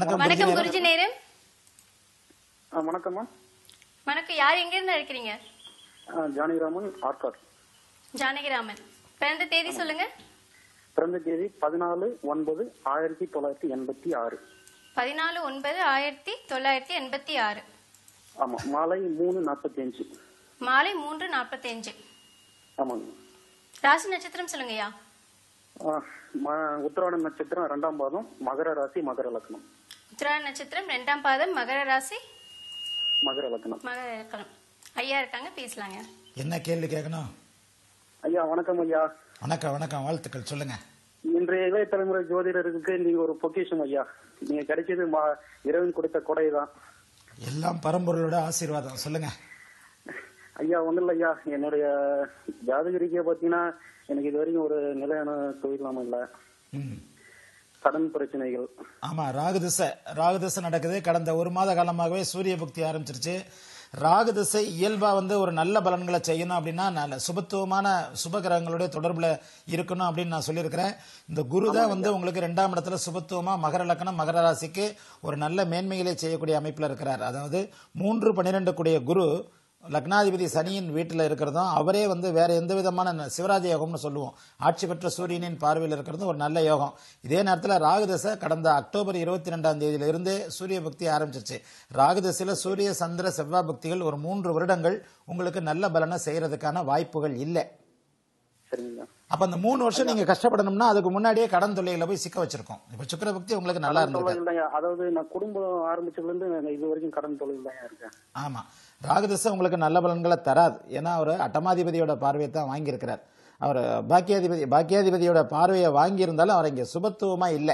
வணக்கம் வணக்கம் குருஜி குருஜி நேரம் ஆ, வணக்கம்மா வணக்கம் யார் எங்க இருந்து இருக்கிறீங்க ஆ, ஜானகிராமன் ஆர்காட் ஜானகிராமன் பிறந்த தேதி சொல்லுங்க பிறந்த தேதி பதினாலு ஒன்பது ஆயிரத்தி தொள்ளாயிரத்தி எண்பத்தி ஆறு பதினாலு ஒன்பது ஆயிரத்தி தொள்ளாயிரத்தி எண்பத்தி ஆறு ஆமா மாலை மூணு நாற்பத்தி அஞ்சு மாலை மூன்று நாற்பத்தஞ்சு ஆமாங்க ராசி நட்சத்திரம் சொல்லுங்கய்யா ஆ, ம- உத்திராட நட்சத்திரம் ரெண்டாம் பாதம் மகர ராசி மகர லக்னம் உத்திராட நட்சத்திரம் ரெண்டாம் பாதம் மகர ராசி மகர லக்னம் மகர இலக்கணம் ஐயா இருக்காங்க பேசலாங்க என்ன கேள்வி கேட்கணும் ஐயா வணக்கம் ஐயா வணக்கம் வணக்கம் வாழ்த்துக்கள் சொல்லுங்க இன்றைய இளைய தலைமுறை ஜோதிடருக்கு நீங்க ஒரு பொக்கிஷம் ஐயா நீங்க கிடைச்சது மா- இறைவன் கொடுத்த கொடை தான் எல்லாம் பரம்பொருளோட ஆசீர்வாதம் சொல்லுங்க ஐயா ஒண்ணும் இல்ல ஐயா என்னுடைய ஜாதக ரீதியா பாத்தீங்கன்னா எனக்கு இது வரைக்கும் ஒரு நிலையான தொழிலாம இல்ல ம். கடன் பிரச்சனைகள் ஆமா ராகுதிசை ராகுதிசை நடக்குது கடந்த ஒரு மாத காலமாகவே சூரிய புக்தி ஆரம்பிச்சிருச்சு ராகுதிசை இயல்பா வந்து ஒரு நல்ல பலன்களை செய்யணும் அப்படின்னா நல்ல சுபத்துவமான சுபகிரகங்களுடைய தொடர்புல இருக்கணும் அப்படின்னு நான் சொல்லியிருக்கிறேன் இந்த குரு தான் வந்து உங்களுக்கு ரெண்டாம் இடத்துல சுபத்துவமா மகர லக்னம் மகர ராசிக்கு ஒரு நல்ல மேன்மைகளை செய்யக்கூடிய அமைப்புல இருக்கிறார் அதாவது மூன்று பன்னிரெண்டு கூடிய குரு லக்னாதிபதி சனியின் வீட்டில் இருக்கிறதும் அவரே வந்து வேற எந்த விதமான ந- சிவராஜ யோகம்னு சொல்லுவோம் ஆட்சி பெற்ற சூரியனின் பார்வையில் இருக்கிறதும் ஒரு நல்ல யோகம் இதே நேரத்தில் ராகுதசை கடந்த அக்டோபர் இருபத்தி ரெண்டாம் தேதியிலிருந்து சூரிய பக்தி ஆரம்பிச்சிருச்சு ராகுதசையில் சூரிய சந்திர செவ்வாய் பக்திகள் ஒரு மூன்று வருடங்கள் உங்களுக்கு நல்ல பலனை செய்யறதுக்கான வாய்ப்புகள் இல்லை சரிங்களா அப்ப அந்த மூணு வருஷம் நீங்க கஷ்டப்படணும்னா அதுக்கு முன்னாடியே கடன் தொல்லைகளை போய் சிக்க வச்சிருக்கோம் இப்ப சுக்கிர பக்தி உங்களுக்கு நல்லா இருந்திருக்கு தொழில் தான் அதாவது நான் குடும்பம் ஆரம்பிச்சதுல இருந்து நான் இது வரைக்கும் கடன் தொழில் தான் இருக்கேன் ஆமா ராகுதசை உங்களுக்கு நல்ல பலன்களை தராது ஏன்னா அவர் அட்டமாதிபதியோட பார்வையை தான் வாங்கியிருக்கிறார் அவர் பாக்கியாதிபதி பாக்கியாதிபதியோட பார்வையை வாங்கியிருந்தாலும் அவர் இங்க சுபத்துவமா இல்லை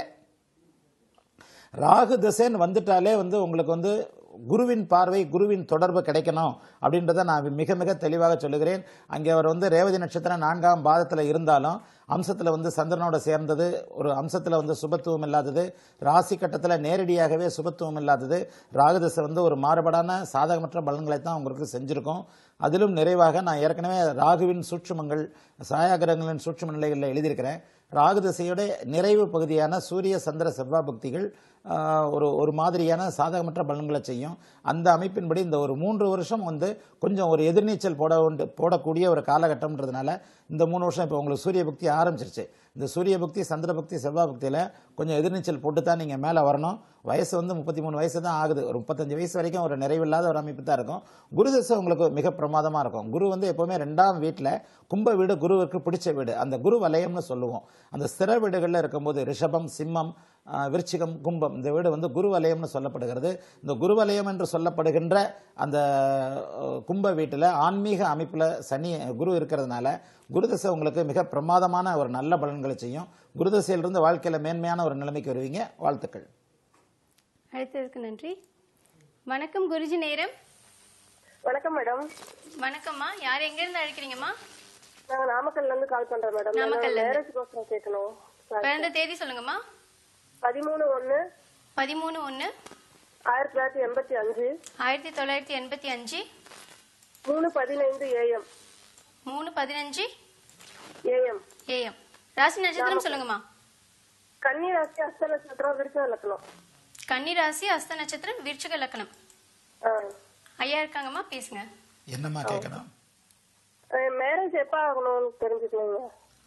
ராகு திசைன்னு வந்துட்டாலே வந்து உங்களுக்கு வந்து குருவின் பார்வை குருவின் தொடர்பு கிடைக்கணும் அப்படின்றத நான் மிக மிக தெளிவாக சொல்லுகிறேன் அங்கே அவர் வந்து ரேவதி நட்சத்திரம் நான்காம் பாதத்தில் இருந்தாலும் அம்சத்தில் வந்து சந்திரனோட சேர்ந்தது ஒரு அம்சத்தில் வந்து சுபத்துவம் இல்லாதது ராசி கட்டத்தில் நேரடியாகவே சுபத்துவம் இல்லாதது ராகுதசை வந்து ஒரு மாறுபாடான சாதகமற்ற பலன்களை தான் உங்களுக்கு செஞ்சிருக்கோம் அதிலும் நிறைவாக நான் ஏற்கனவே ராகுவின் சூட்சுமங்கள் சாயாகிரகங்களின் சூட்சும நிலைகளில் எழுதியிருக்கிறேன் ராகு திசையோட நிறைவு பகுதியான சூரிய சந்திர செவ்வாய் பக்திகள் ஆஹ், ஒரு ஒரு மாதிரியான சாதகமற்ற பலன்களை செய்யும் அந்த அமைப்பின்படி இந்த ஒரு மூன்று வருஷம் வந்து கொஞ்சம் ஒரு எதிர்நீச்சல் போட உண்டு போடக்கூடிய ஒரு காலகட்டம்ன்றதுனால இந்த மூணு வருஷம் இப்போ உங்களுக்கு சூரிய பக்தி ஆரம்பிச்சிருச்சு இந்த சூரிய பக்தி சந்திர பக்தி செவ்வாய் பக்தியில் கொஞ்சம் எதிர்நீச்சல் போட்டு தான் நீங்கள் மேலே வரணும் வயசு வந்து முப்பத்தி மூணு வயசு தான் ஆகுது ஒரு முப்பத்தஞ்சு வயசு வரைக்கும் ஒரு நிறைவில்லாத ஒரு அமைப்பு தான் இருக்கும் குரு தசை உங்களுக்கு மிக பிரமாதமாக இருக்கும் குரு வந்து எப்போவுமே ரெண்டாம் வீட்டில் கும்ப வீடு குருவுக்கு பிடிச்ச வீடு அந்த குரு வலயம்னு சொல்லுவோம் அந்த ஸ்திர வீடுகளில் இருக்கும்போது ரிஷபம் சிம்மம் ஆஹ், விருச்சிகம் கும்பம் இந்த வீடு வந்து குரு வலயம்னு சொல்லப்படுகிறது இந்த குரு வலயம் என்று சொல்லப்படுகின்ற அந்த அஹ், கும்ப வீட்டில் ஆன்மீக அமைப்பில் சனி குரு இருக்கிறதுனால குருதசை உங்களுக்கு மிக பிரமாதமான ஒரு நல்ல பலன்களை செய்யும் குருதசையிலிருந்து வாழ்க்கையில் மேன்மையான ஒரு நிலைமைக்கு வருவீங்க வாழ்த்துக்கள் அழைத்ததற்கு நன்றி வணக்கம் குருஜி நேரம் வணக்கம் மேடம் வணக்கம்மா யார் எங்க இருந்து அழைக்கிறீங்கம்மா நாங்க நாமக்கல்ல இருந்து கால் பண்றோம் மேடம் நாமக்கல்ல இருந்து. மேரேஜ் கோசம் கேட்கணும் பிறந்த தேதி சொல்லுங்கம்மா பதிமூணு ஒண்ணு பதிமூணு ஒன்று ஆயிரத்தி தொள்ளாயிரத்தி எண்பத்தி அஞ்சு ஆயிரத்தி தொள்ளாயிரத்தி எண்பத்தி அஞ்சு மூணு பதினைந்து ஏஎம் மூணு பதினஞ்சு ஏஎம் ஏஎம் ராசி நட்சத்திரம் சொல்லுங்கம்மா கன்னி ராசி அஸ்த நட்சத்திரம் விருச்சம் இலக்கணம் கன்னி ராசி அஸ்த நட்சத்திரம் விருச்சிக லக்னம் ஆ. ஐயா இருக்காங்கம்மா பேசுங்க என்னம்மா கேட்கணும் அஹ் மேரேஜ் எப்ப ஆகணும்னு தெரிஞ்சுக்கணுங்க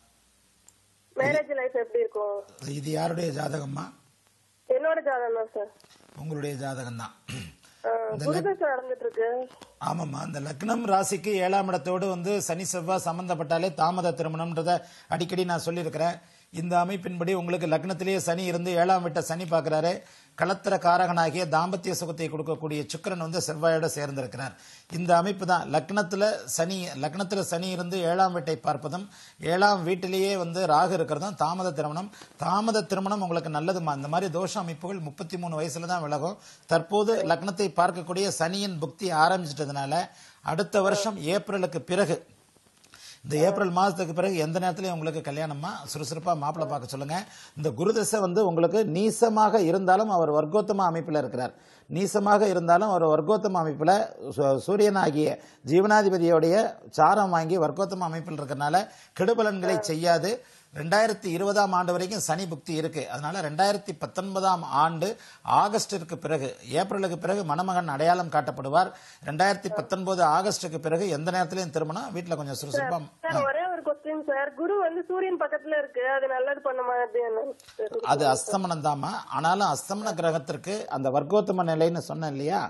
மேரேஜ் லைஃப் எப்படி இருக்கும் இது யாருடைய ஜாதகம்மா என்னோட ஜாதகம் தான் சார் உங்களுடைய ஜாதகம் தான் குருதசை நடந்துட்டு இருக்கு ஆமாம்மா இந்த லக்னம் ராசிக்கு ஏழாம் இடத்தோடு வந்து சனி செவ்வாய் சம்பந்தப்பட்டாலே தாமத திருமணம்ன்றத அடிக்கடி நான் சொல்லியிருக்கிறேன் இந்த அமைப்பின்படி உங்களுக்கு லக்னத்திலேயே சனி இருந்து ஏழாம் வீட்டை சனி பார்க்குறாரு களத்திர காரகனாகிய தாம்பத்திய சுகத்தை கொடுக்கக்கூடிய சுக்கிரன் வந்து செவ்வாயோட சேர்ந்திருக்கிறார் இந்த அமைப்பு தான் லக்னத்தில் சனி லக்னத்தில் சனி இருந்து ஏழாம் வீட்டை பார்ப்பதும் ஏழாம் வீட்டிலேயே வந்து ராகு இருக்கிறதும் தாமத திருமணம் தாமத திருமணம் உங்களுக்கு நல்லதுமா இந்த மாதிரி தோஷ அமைப்புகள் முப்பத்தி மூணு வயசுல தான் விலகும் தற்போது லக்னத்தை பார்க்கக்கூடிய சனியின் புக்தி ஆரம்பிச்சிட்டதுனால அடுத்த வருஷம் ஏப்ரலுக்கு பிறகு இந்த ஏப்ரல் மாதத்துக்கு பிறகு எந்த நேரத்துலையும் உங்களுக்கு கல்யாணமா சுறுசுறுப்பாக மாப்பிள்ளை பார்க்க சொல்லுங்க இந்த குருதசை வந்து உங்களுக்கு நீசமாக இருந்தாலும் அவர் வர்க்கோத்தம அமைப்பில் இருக்கிறார் நீசமாக இருந்தாலும் அவர் வர்க்கோத்தம அமைப்பில் சு- சூரியனாகிய ஜீவனாதிபதியோடைய சாரம் வாங்கி வர்க்கோத்தம அமைப்பில் இருக்கிறனால கெடுபலன்களை செய்யாது ரெண்டாயிரத்தி இருபதாம் ஆண்டு வரைக்கும் சனி புக்தி இருக்கு அதனால ரெண்டாயிரத்தி பத்தொன்பதாம் ஆண்டு ஆகஸ்டிற்கு பிறகு ஏப்ரலுக்கு பிறகு மணமகன் அடையாளம் காட்டப்படுவார் ரெண்டாயிரத்தி பத்தொன்பது ஆகஸ்டுக்கு பிறகு எந்த நேரத்திலையும் திருமணம் வீட்டுல கொஞ்சம் சுறுசுறுப்பா சார் ஒரே ஒரு கொஸ்டின் சார் குரு வந்து சூரியன் பக்கத்துல இருக்கு அது நல்லது பண்ண மாதிரி என்ன அது அஸ்தமனம் தாமா ஆனாலும் அஸ்தமன கிரகத்திற்கு அந்த வர்க்கோத்தம நிலைன்னு சொன்னேன் இல்லையா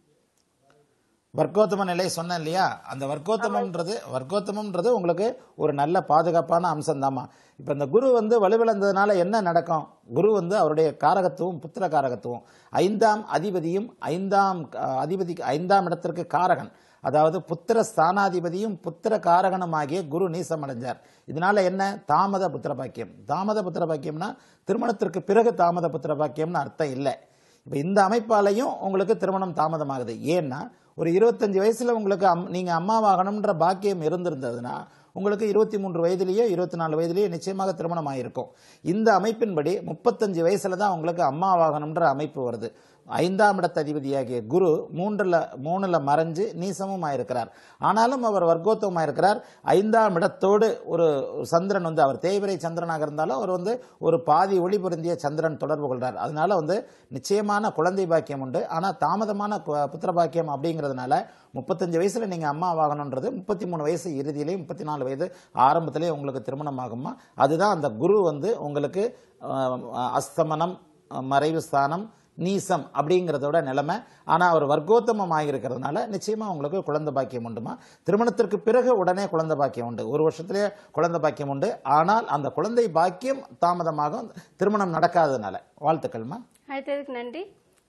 வர்க்கோத்தம நிலை சொன்னேன் இல்லையா அந்த வர்க்கோத்தமம்ன்றது வர்க்கோத்தமம்ன்றது உங்களுக்கு ஒரு நல்ல பாதுகாப்பான அம்சம் தாமா இப்ப இந்த குரு வந்து வலுவிழந்ததுனால என்ன நடக்கும் குரு வந்து அவருடைய காரகத்துவம் புத்திர காரகத்துவம் ஐந்தாம் அதிபதியும் ஐந்தாம் அஹ், அதிபதி ஐந்தாம் இடத்திற்கு காரகன் அதாவது புத்திர ஸ்தானாதிபதியும் புத்திர காரகனுமாகிய குரு நீசம் அடைஞ்சார் இதனால என்ன தாமத புத்திர பாக்கியம் தாமத புத்திர பாக்கியம்னா திருமணத்திற்கு பிறகு தாமத புத்திர பாக்கியம்னு அர்த்தம் இல்லை இப்போ இந்த அமைப்பாலையும் உங்களுக்கு திருமணம் தாமதமாகுது ஏன்னா ஒரு இருபத்தஞ்சு வயசுல உங்களுக்கு அம்- நீங்க அம்மாவாகணும்ன்ற பாக்கியம் இருந்திருந்ததுன்னா உங்களுக்கு இருபத்தி மூன்று வயதிலேயோ இருபத்தி நாலு வயதிலேயோ நிச்சயமாக திருமணம் ஆயிருக்கும் இந்த அமைப்பின்படி முப்பத்தஞ்சு வயசுல தான் உங்களுக்கு அம்மாவாகணும்ன்ற அமைப்பு வருது ஐந்தாம் இடத்த அதிபதியாகிய குரு மூன்றுல மூணுல மறைஞ்சு நீசமும் ஆயிருக்கிறார் ஆனாலும் அவர் வர்க்கோத்தவமா இருக்கிறார் ஐந்தாம் இடத்தோடு ஒரு சந்திரன் வந்து அவர் தேய்பிரை சந்திரனாக இருந்தாலும் அவர் வந்து ஒரு பாதி ஒளி பொருந்திய சந்திரன் தொடர்பு கொள்றார் அதனால வந்து நிச்சயமான குழந்தை பாக்கியம் உண்டு ஆனா தாமதமான கு- புத்திர பாக்கியம் அப்படிங்கிறதுனால முப்பத்தஞ்சு வயசுல நீங்க அம்மா ஆகணுன்றது முப்பத்தி மூணு வயசு இறுதியிலேயே முப்பத்தி நாலு வயது ஆரம்பத்திலேயே உங்களுக்கு திருமணம் ஆகுமா அதுதான் அந்த குரு வந்து உங்களுக்கு அஹ், அஸ்தமனம் அஹ், மறைவு ஸ்தானம் நீசம் அப்படிங்கிறதோட நிலைமை ஆனா அவர் வர்க்கோத்தமம் ஆகியிருக்கிறதுனால நிச்சயமா உங்களுக்கு குழந்தை பாக்கியம் உண்டுமா திருமணத்திற்கு பிறகு உடனே குழந்தை பாக்கியம் உண்டு ஒரு வருஷத்திலேயே குழந்தை பாக்கியம் உண்டு ஆனால் அந்த குழந்தை பாக்கியம் தாமதமாகும் திருமணம் நடக்காததுனால வாழ்த்துக்கள்மா அடுத்ததுக்கு நன்றி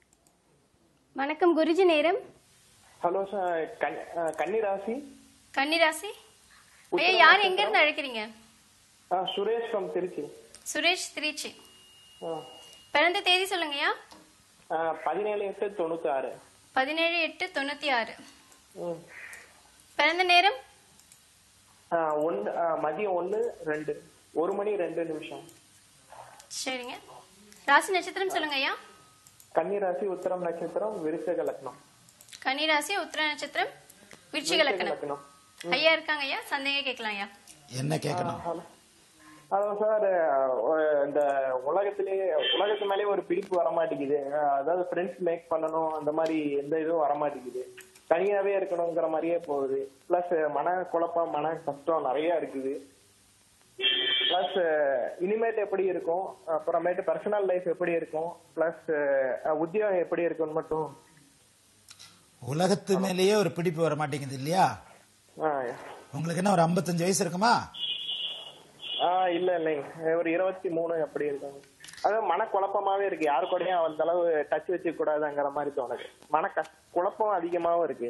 வணக்கம் குருஜி நேரம் ஹலோ சார் கன் அஹ், கன்னி ராசி கன்னிராசி ஐயா யார் எங்க இருந்து அழைக்கிறீங்க ஆ சுரேஷ் ஃப்ரம் திருச்சி சுரேஷ் திருச்சி ஆ. பிறந்த தேதி சொல்லுங்கய்யா ஆ, பதினேழு எட்டு தொண்ணூத்தி ஆறு பதினேழு எட்டு தொண்ணூத்தி ஆறு ம். பிறந்த நேரம் ஆ, ஒன்னு ஆ, மதியம் ஒன்னு ரெண்டு ஒரு மணி ரெண்டு நிமிஷம் சரிங்க ராசி நட்சத்திரம் சொல்லுங்க ஐயா கன்னி ராசி உத்தரம் நட்சத்திரம் விருச்சக லக்னம் கன்னிராசி உத்திர நட்சத்திரம் விருச்சிக லக்கணம் லக்னம் ஐயா இருக்காங்க ஐயா சந்தேகம் கேட்கலாம் ஐயா என்ன கேட்கணும் ஹலோ ஹலோ சார் அஹ், இந்த உலகத்திலேயே உலகத்து மேலேயே ஒரு பிடிப்பு வர மாட்டேங்குது அஹ், அதாவது ஃப்ரெண்ட்ஸ் மேக் பண்ணணும் அந்த மாதிரி எந்த இதுவும் வர மாட்டேங்குது தனியாவே இருக்கணுங்கிற மாதிரியே போகுது பிளஸ் மன குழப்பம் மன கஷ்டம் நிறைய இருக்குது பிளஸ் இனிமேட்டு எப்படி இருக்கும் அப்புறமேட்டு பர்சனல் லைஃப் எப்படி இருக்கும் பிளஸ் உத்தியோகம் எப்படி இருக்கும்னு மட்டும் உலகத்து மேலேயே ஒரு பிடிப்பு வர மாட்டேங்குது இல்லையா ஆஹ், உங்களுக்கு என்ன ஒரு 55 வயசு இருக்குமா ஆஹ் இல்ல இல்லைங்க ஒரு இருபத்தி மூணு அப்படி இருக்காங்க அதாவது மனக்குழப்பமாவே இருக்கு யாரு கூடயும் அந்த அளவு டச் வச்சுக்க கூடாதுங்கிற மாதிரி தோணுது மன கஷ் குழப்பம் அதிகமாவும் இருக்கு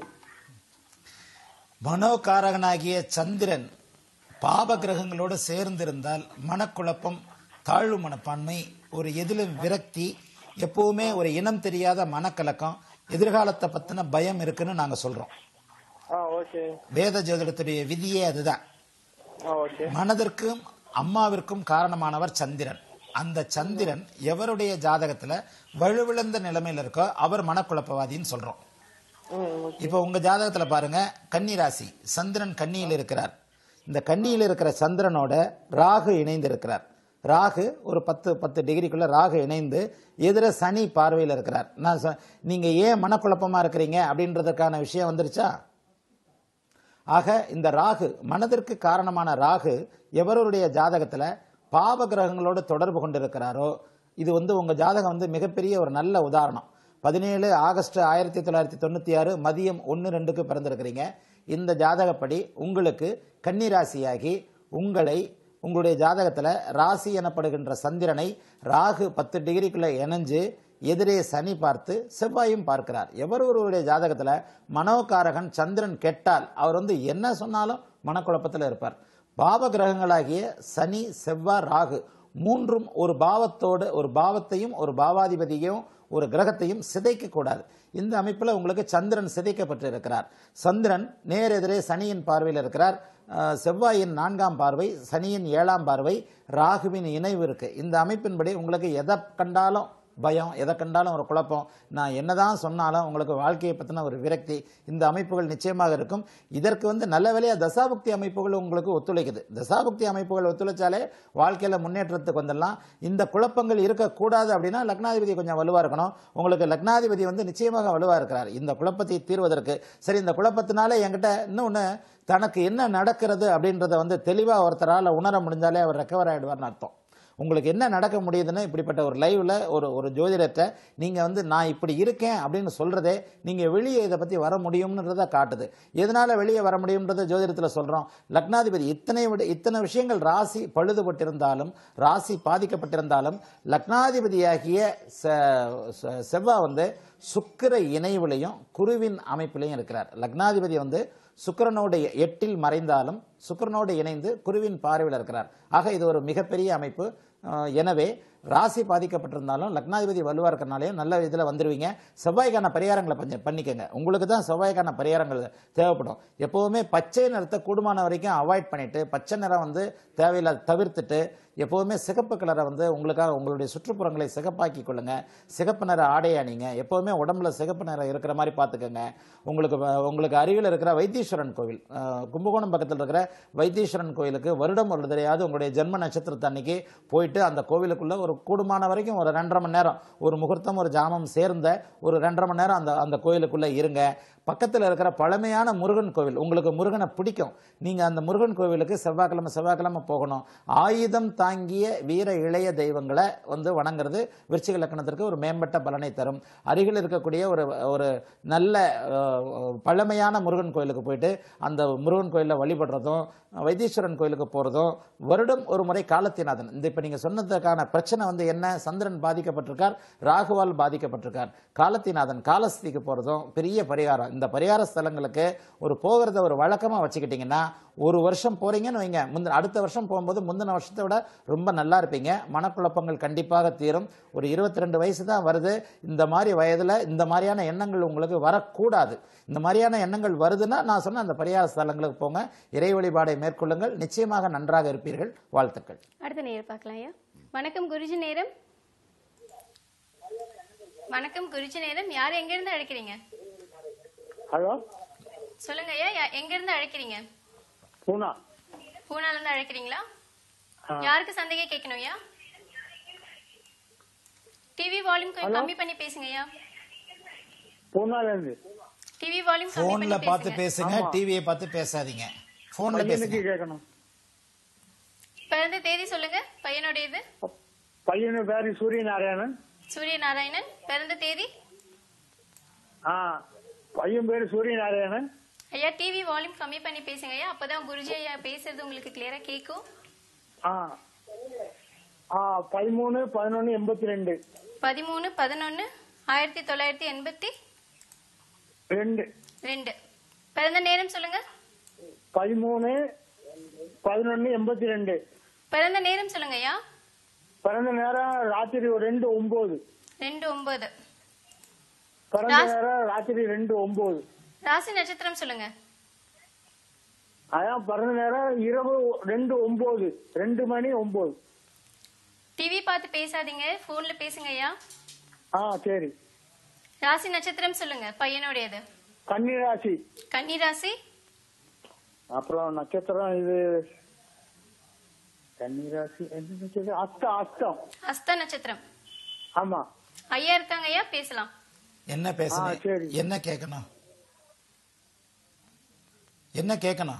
மனோகாரகனாகிய சந்திரன் பாப கிரகங்களோடு சேர்ந்திருந்தால் மனக்குழப்பம் தாழ்வு மனப்பான்மை ஒரு எதிலும் விரக்தி எப்பவுமே ஒரு இனம் தெரியாத மனக்கலக்கம் எதிர்காலத்தை பத்தின பயம் இருக்குன்னு நாங்க சொல்றோம் ஆ ஓகே வேத ஜோதிடத்துடைய விதியே அதுதான் ஆ ஓகே மனதிற்கும் அம்மாவிற்கும் காரணமானவர் சந்திரன் அந்த சந்திரன் எவருடைய ஜாதகத்துல வலுவிழந்த நிலைமையில இருக்கோ அவர் மனக்குழப்பவாதின்னு சொல்றோம் ம் இப்போ உங்க ஜாதகத்துல பாருங்க கன்னி ராசி சந்திரன் கன்னியில் இருக்கிறார் இந்த கன்னியில் இருக்கிற சந்திரனோட ராகு இணைந்து இருக்கிறார் ராகு ஒரு பத்து பத்து டிகிரிக்குள்ள ராகு இணைந்து எதிர சனி பார்வையில் இருக்கிறார் நான் சொ- நீங்க ஏன் மனக்குழப்பமா இருக்கிறீங்க அப்படின்றதுக்கான விஷயம் வந்துருச்சா ஆக இந்த ராகு மனதிற்கு காரணமான ராகு எவருடைய ஜாதகத்துல பாவ கிரகங்களோடு தொடர்பு கொண்டிருக்கிறாரோ இது வந்து உங்க ஜாதகம் வந்து மிகப்பெரிய ஒரு நல்ல உதாரணம் பதினேழு ஆகஸ்ட் ஆயிரத்தி தொள்ளாயிரத்தி தொண்ணூத்தி ஆறு மதியம் ஒன்று ரெண்டுக்கு பிறந்திருக்கிறீங்க இந்த ஜாதகப்படி உங்களுக்கு கன்னி ராசியாகி உங்களை உங்களுடைய ஜாதகத்துல ராசி எனப்படுகின்ற சந்திரனை ராகு பத்து டிகிரிக்குள்ள இணைஞ்சு எதிரே சனி பார்த்து செவ்வாயும் பார்க்கிறார் எவர் ஒருவருடைய ஜாதகத்துல மனோகாரகன் சந்திரன் கெட்டால் அவர் வந்து என்ன சொன்னாலும் மனக்குழப்பத்தில் இருப்பார் பாவ கிரகங்களாகிய சனி செவ்வாய் ராகு மூன்றும் ஒரு பாவத்தோடு ஒரு பாவத்தையும் ஒரு பாவாதிபதியையும் ஒரு கிரகத்தையும் சிதைக்க கூடாது இந்த அமைப்புல உங்களுக்கு சந்திரன் சிதைக்கப்பட்டு இருக்கிறார் சந்திரன் நேர் எதிரே சனியின் பார்வையில் இருக்கிறார் அஹ், செவ்வாயின் நான்காம் பார்வை சனியின் ஏழாம் பார்வை ராகுவின் இணைவு இருக்கு இந்த அமைப்பின்படி உங்களுக்கு எதை கண்டாலும் பயம் எதை கண்டாலும் ஒரு குழப்பம் நான் என்னதான் சொன்னாலும் உங்களுக்கு வாழ்க்கையை பற்றின ஒரு விரக்தி இந்த அமைப்புகள் நிச்சயமாக இருக்கும் இதற்கு வந்து நல்ல வேலையா தசாபுக்தி அமைப்புகள் உங்களுக்கு ஒத்துழைக்குது தசாபுக்தி அமைப்புகள் ஒத்துழைச்சாலே வாழ்க்கையில் முன்னேற்றத்துக்கு வந்துடலாம் இந்த குழப்பங்கள் இருக்கக்கூடாது அப்படின்னா லக்னாதிபதி கொஞ்சம் வலுவாக இருக்கணும் உங்களுக்கு லக்னாதிபதி வந்து நிச்சயமாக வலுவாக இருக்கிறார் இந்த குழப்பத்தை தீர்வதற்கு சரி இந்த குழப்பத்தினால என்கிட்ட இன்னொன்று தனக்கு என்ன நடக்கிறது அப்படின்றத வந்து தெளிவாக ஒருத்தரால் உணர முடிஞ்சாலே அவர் ரெக்கவர் ஆகிடுவார்னு அர்த்தம் உங்களுக்கு என்ன நடக்க முடியுதுன்னு இப்படிப்பட்ட ஒரு லைவ்ல ஒரு ஒரு ஜோதிடத்தை நீங்க வந்து நான் இப்படி இருக்கேன் அப்படின்னு சொல்றதே நீங்க வெளியே இதை பத்தி வர முடியும்ன்றத காட்டுது எதனால வெளியே வர முடியும்ன்றத ஜோதிடத்தில் சொல்றோம் லக்னாதிபதி இத்தனை விட இத்தனை விஷயங்கள் ராசி பழுதுபட்டிருந்தாலும் ராசி பாதிக்கப்பட்டிருந்தாலும் லக்னாதிபதியாகிய செ- செ- செவ்வாய் வந்து சுக்கிர இணைவுலையும் குருவின் அமைப்பிலையும் இருக்கிறார் லக்னாதிபதி வந்து சுக்கிரனோடு எட்டில் மறைந்தாலும் சுக்கிரனோடு இணைந்து குருவின் பார்வையில் இருக்கிறார் ஆக இது ஒரு மிகப்பெரிய அமைப்பு அஹ், எனவே ராசி பாதிக்கப்பட்டிருந்தாலும் லக்னாதிபதி வலுவா இருக்கறனாலையும் நல்ல இதில் வந்துருவீங்க செவ்வாய்க்கான பரிகாரங்களை கொஞ்சம் பண்ணிக்கோங்க உங்களுக்கு தான் செவ்வாய்க்கான பரிகாரங்கள் தேவைப்படும் எப்போவுமே பச்சை நிறத்தை கூடுமான வரைக்கும் அவாய்ட் பண்ணிட்டு பச்சை நிறம் வந்து தேவையில்லாத தவிர்த்துட்டு எப்போவுமே சிகப்பு கலரை வந்து உங்களுக்காக உங்களுடைய சுற்றுப்புறங்களை சிகப்பாக்கி கொள்ளுங்க சிகப்பு நிற ஆடை அணிங்க எப்போவுமே உடம்புல சிகப்பு நிறம் இருக்கிற மாதிரி பார்த்துக்கோங்க உங்களுக்கு வ- உங்களுக்கு அருகில் இருக்கிற வைத்தீஸ்வரன் கோவில் அஹ், கும்பகோணம் பக்கத்தில் இருக்கிற வைத்தீஸ்வரன் கோயிலுக்கு வருடம் ஒரு தடையாவது உங்களுடைய ஜென்ம நட்சத்திரத்து அன்னைக்கு போயிட்டு அந்த கோவிலுக்குள்ள ஒரு கூடுமான வரைக்கும் ஒரு ரெண்டரை மணி நேரம் ஒரு முகூர்த்தம் ஒரு ஜாமம் சேர்ந்த ஒரு ரெண்டரை மணி நேரம் அந்த அந்த கோயிலுக்குள்ள இருங்க பக்கத்தில் இருக்கிற பழமையான முருகன் கோவில் உங்களுக்கு முருகனை பிடிக்கும் நீங்க அந்த முருகன் கோவிலுக்கு செவ்வாய்க்கிழமை செவ்வாய்க்கிழமை போகணும் ஆயுதம் தாங்கிய வீர இளைய தெய்வங்களை வந்து வணங்குறது விருச்சிக லக்கணத்திற்கு ஒரு மேம்பட்ட பலனை தரும் அருகில் இருக்கக்கூடிய ஒரு ஒரு நல்ல அஹ், பழமையான முருகன் கோயிலுக்கு போயிட்டு அந்த முருகன் கோயிலில் வழிபடுறதும் வைத்தீஸ்வரன் கோயிலுக்கு போறதும் வருடம் ஒரு முறை காலத்திநாதன் இந்த இப்ப நீங்க சொன்னதுக்கான பிரச்சனை வந்து என்ன சந்திரன் பாதிக்கப்பட்டிருக்கார் ராகுவால் பாதிக்கப்பட்டிருக்கார் காலத்திநாதன் காலஸ்திக்கு போறதும் பெரிய பரிகாரம் இந்த பரிகார ஸ்தலங்களுக்கு ஒரு போகிறத ஒரு வழக்கமா வச்சுக்கிட்டீங்கன்னா ஒரு வருஷம் போறீங்கன்னு வைங்க முந்தின அடுத்த வருஷம் போகும்போது முந்தின வருஷத்தை விட ரொம்ப நல்லா இருப்பீங்க மனக்குழப்பங்கள் கண்டிப்பாக தீரும் ஒரு இருபத்தி ரெண்டு வயசு தான் வருது இந்த மாதிரி வயதுல இந்த மாதிரியான எண்ணங்கள் உங்களுக்கு வரக்கூடாது இந்த மாதிரியான எண்ணங்கள் வருதுன்னா நான் சொன்ன அந்த பரிகார ஸ்தலங்களுக்கு போங்க இறை வழிபாடை மேற்கொள்ளுங்கள் நிச்சயமாக நன்றாக இருப்பீர்கள் வாழ்த்துக்கள் அடுத்த நேரம் பார்க்கலாம் ஐயா வணக்கம் குருஜி நேரம் வணக்கம் குருஜி நேரம் யார் எங்க இருந்து அழைக்கிறீங்க ஹலோ சொல்லுங்க ஐயா யா- எங்க இருந்து அழைக்கிறீங்க பூனா பூனால இருந்து அழைக்கிறீங்களா யாருக்கு சந்தேகம் கேட்கணும் ஐயா டிவி வால்யூம் கொஞ்சம் கம்மி பண்ணி பேசுங்க ஐயா பூனால இருந்து டிவி வால்யூம் கம்மி போன்ல பண்ணி பார்த்து பேசுங்க பேசுங்க டிவியை பார்த்து பேசாதீங்க போன்ல பையனுக்கு பேசுங்க கேட்கணும் பிறந்த தேதி சொல்லுங்க பையனுடையது பையனு பேரு சூரிய நாராயணன் சூரிய நாராயணன் பிறந்த தேதி ஆ பையன் பேரு சூரிய நாராயணன் ஐயா டிவி வால்யூம் கம்மி பண்ணி பேசுங்க ஐயா அப்பதான் குருஜி ஐயா பேசுறது உங்களுக்கு கிளியரா கேட்கும் ஆ ஆ பதிமூணு பதினொன்னு எண்பத்தி ரெண்டு பதிமூணு பதினொன்னு ஆயிரத்தி தொள்ளாயிரத்தி எண்பத்தி ரெண்டு ரெண்டு பிறந்த நேரம் சொல்லுங்க பதிமூணு பதினொன்னு எண்பத்தி ரெண்டு பிறந்த நேரம் சொல்லுங்க ஐயா பிறந்த நேரம் ராத்திரி ஒரு ரெண்டு ஒன்பது ரெண்டு ஒன்பது பிறந்த ராஸ்- நேரம் ராத்திரி ரெண்டு ஒன்பது ராசி நட்சத்திரம் சொல்லுங்க அதான் பிறந்த நேரம் இரவு ரெண்டு ஒன்பது ரெண்டு மணி ஒன்பது டிவி பார்த்து பேசாதீங்க போன்ல பேசுங்க ஐயா ஆ சரி ராசி நட்சத்திரம் சொல்லுங்க பையனுடையது கன்னிராசி கன்னி ராசி அப்புறம் நட்சத்திரம் இது கன்னிராசி என்ன நட்சத்திரம் அஸ்தம் அஸ்தம் அஸ்த நட்சத்திரம் ஆமா ஐயா இருக்காங்க ஐயா பேசலாம் என்ன ஆ, பேசணும் சரி. என்ன கேட்கணும் என்ன கேட்கணும்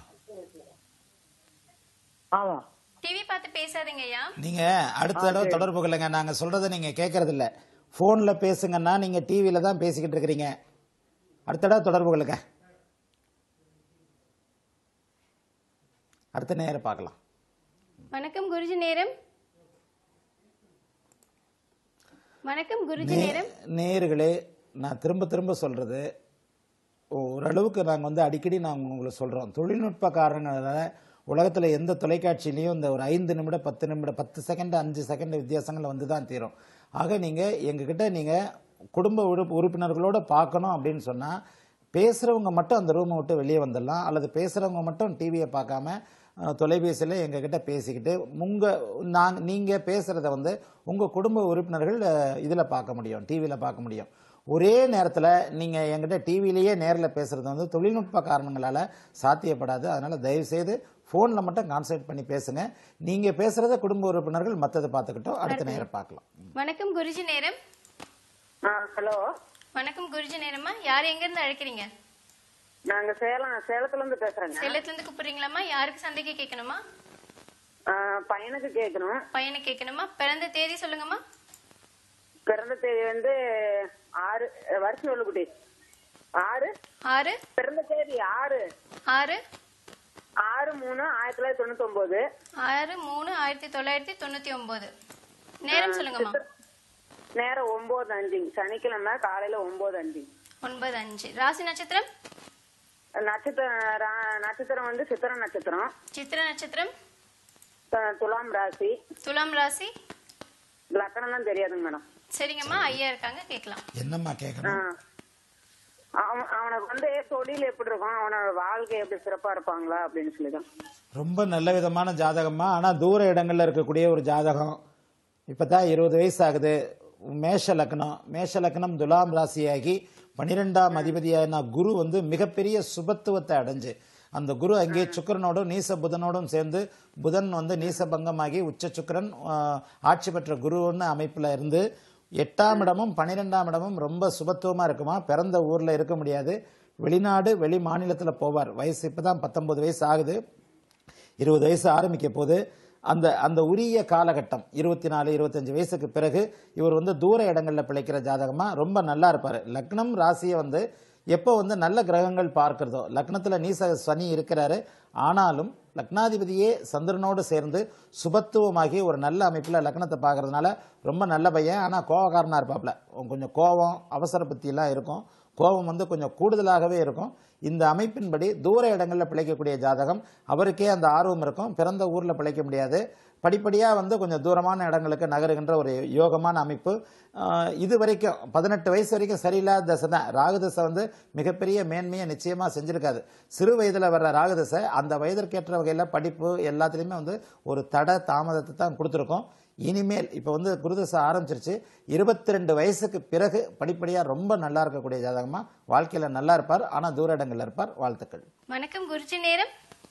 ஆமா டிவி பார்த்து பேசாதீங்க ஐயா நீங்க அடுத்த தடவை தொடர்பு கொள்ளுங்க நாங்க சொல்றதை நீங்க கேட்கறது இல்ல போன்ல பேசுங்கன்னா நீங்க டிவியில தான் பேசிக்கிட்டு இருக்கிறீங்க அடுத்த தடவை தொடர்பு கொள்ளுங்க அடுத்த நேரம் பார்க்கலாம் வணக்கம் குருஜி நேரம் வணக்கம் குருஜி நே- நேரம் நேயர்களே நான் திரும்ப திரும்ப சொல்றது ஓரளவுக்கு நாங்கள் வந்து அடிக்கடி நாங்கள் உங்களுக்கு சொல்கிறோம் தொழில்நுட்ப காரணங்களால உலகத்தில் எந்த தொலைக்காட்சியிலையும் இந்த ஒரு ஐந்து நிமிடம் பத்து நிமிடம் பத்து செகண்ட் அஞ்சு செகண்ட் வித்தியாசங்கள் வந்து தான் தீரும் ஆக நீங்கள் எங்ககிட்ட நீங்கள் குடும்ப உறுப்பு உறுப்பினர்களோட பார்க்கணும் அப்படின்னு சொன்னால் பேசுகிறவங்க மட்டும் அந்த ரூமை விட்டு வெளியே வந்துடலாம் அல்லது பேசுகிறவங்க மட்டும் டிவியை பார்க்காம தொலைபேசியில் எங்ககிட்ட பேசிக்கிட்டு உங்கள் நாங்கள் நீங்கள் பேசுகிறத வந்து உங்கள் குடும்ப உறுப்பினர்கள் இதில் பார்க்க முடியும் டிவியில் பார்க்க முடியும் ஒரே நேரத்தில் நீங்கள் எங்கிட்ட டிவிலேயே நேரில் பேசுகிறது வந்து தொழில்நுட்ப காரணங்களால் சாத்தியப்படாது அதனால் தயவுசெய்து ஃபோனில் மட்டும் கான்சன்ட்ரேட் பண்ணி பேசுங்க நீங்கள் பேசுகிறத குடும்ப உறுப்பினர்கள் மற்றதை பார்த்துக்கிட்டோம் அடுத்த நேரம் பார்க்கலாம் வணக்கம் குருஜி நேரம் ஹலோ வணக்கம் குருஜி நேரம்மா யார் எங்க இருந்து அழைக்கிறீங்க நாங்க சேலம் சேலத்துல இருந்து பேசுறேங்க சேலத்துல இருந்து கூப்பிடுறீங்களாம்மா யாருக்கு சந்தைக்கு கேட்கணுமா ஆ, பையனுக்கு கேட்கணும் பையனை கேட்கணுமா பிறந்த தேதி சொல்லுங்கம்மா பிறந்த தேதி வந்து ஆறு அஹ், வருஷம் சொல்லு குட்டி ஆறு ஆறு பிறந்த தேதி ஆறு ஆறு ஆறு மூணு ஆயிரத்தி தொள்ளாயிரத்தி தொண்ணூத்தி ஒன்பது ஆறு மூணு ஆயிரத்தி தொள்ளாயிரத்தி தொண்ணூத்தி ஒன்பது நேரம் சொல்லுங்கம்மா நேரம் ஒன்பது அஞ்சுங்க சனிக்கிழமை காலையில ஒன்பது அஞ்சுங்க ஒன்பது அஞ்சு ராசி நட்சத்திரம் நட்சத்திரம் ரா- நட்சத்திரம் வந்து சித்திர நட்சத்திரம் சித்திர நட்சத்திரம் த- துலாம் ராசி துலாம் ராசி லக்கணம்லாம் தெரியாதுங்க மேடம் சரிங்கம்மா ஐயா இருக்காங்க கேட்கலாம் என்னம்மா ஆ. கேட்கணும் அவன் அவனுக்கு வந்து தொழில் எப்படி இருக்கும் அவனோட வாழ்க்கை எப்படி சிறப்பா இருப்பாங்களா அப்படின்னு சொல்லிதான் ரொம்ப நல்ல விதமான ஜாதகமா ஆனால் தூர இடங்கள்ல இருக்கக்கூடிய ஒரு ஜாதகம் இப்பதான் இருபது வயசு ஆகுது மேஷ லக்னம் மேஷ லக்னம் துலாம் ராசியாகி பனிரெண்டாம் அதிபதியான குரு வந்து மிகப்பெரிய சுபத்துவத்தை அடைஞ்சு அந்த குரு அங்கே சுக்கிரனோடும் நீச புதனோடும் சேர்ந்து புதன் வந்து நீச பங்கமாகி உச்ச சுக்கிரன் ஆஹ், ஆட்சி பெற்ற குருன்னு அமைப்புல இருந்து எட்டாம் இடமும் பன்னிரெண்டாம் இடமும் ரொம்ப சுபத்துவமா இருக்குமா பிறந்த ஊர்ல இருக்க முடியாது வெளிநாடு வெளி மாநிலத்துல போவார் வயசு இப்பதான் பத்தொன்பது வயசு ஆகுது இருபது வயசு ஆரம்பிக்க போது அந்த அந்த உரிய காலகட்டம் இருபத்தி நாலு இருபத்தஞ்சு வயசுக்கு பிறகு இவர் வந்து தூர இடங்கள்ல பிழைக்கிற ஜாதகமா ரொம்ப நல்லா இருப்பாரு லக்னம் ராசியை வந்து எப்போ வந்து நல்ல கிரகங்கள் பார்க்கிறதோ லக்னத்துல நீச சனி இருக்கிறாரு ஆனாலும் லக்னாதிபதியே சந்திரனோடு சேர்ந்து சுபத்துவமாகி ஒரு நல்ல அமைப்புல லக்னத்தை பார்க்கறதுனால ரொம்ப நல்ல பையன் ஆனா கோவக்காரனா இருப்பாப்ல கொஞ்சம் கோவம் அவசர புத்தியெல்லாம் இருக்கும் கோபம் வந்து கொஞ்சம் கூடுதலாகவே இருக்கும் இந்த அமைப்பின்படி தூர இடங்களில் பிழைக்கக்கூடிய ஜாதகம் அவருக்கே அந்த ஆர்வம் இருக்கும் பிறந்த ஊரில் பிழைக்க முடியாது படிப்படியாக வந்து கொஞ்சம் தூரமான இடங்களுக்கு நகருகின்ற ஒரு யோகமான அமைப்பு ஆஹ் இது வரைக்கும் பதினெட்டு வயசு வரைக்கும் சரியில்லாத தசை தான் ராகுதசை வந்து மிகப்பெரிய மேன்மையை நிச்சயமாக செஞ்சிருக்காது சிறு வயதில் வர்ற ராகுதசை அந்த வயதிற்கேற்ற வகையில் படிப்பு எல்லாத்துலேயுமே வந்து ஒரு தட தாமதத்தை தான் கொடுத்துருக்கோம் இனிமேல் இப்போ வந்து குருதசை ஆரம்பிச்சிருச்சு இருபத்தி ரெண்டு வயசுக்கு பிறகு படிப்படியாக ரொம்ப நல்லா இருக்கக்கூடிய ஜாதகமா வாழ்க்கையில் நல்லா இருப்பார் ஆனால் தூர இடங்கள்ல இருப்பார் வாழ்த்துக்கள் வணக்கம் குருஜி நேரம்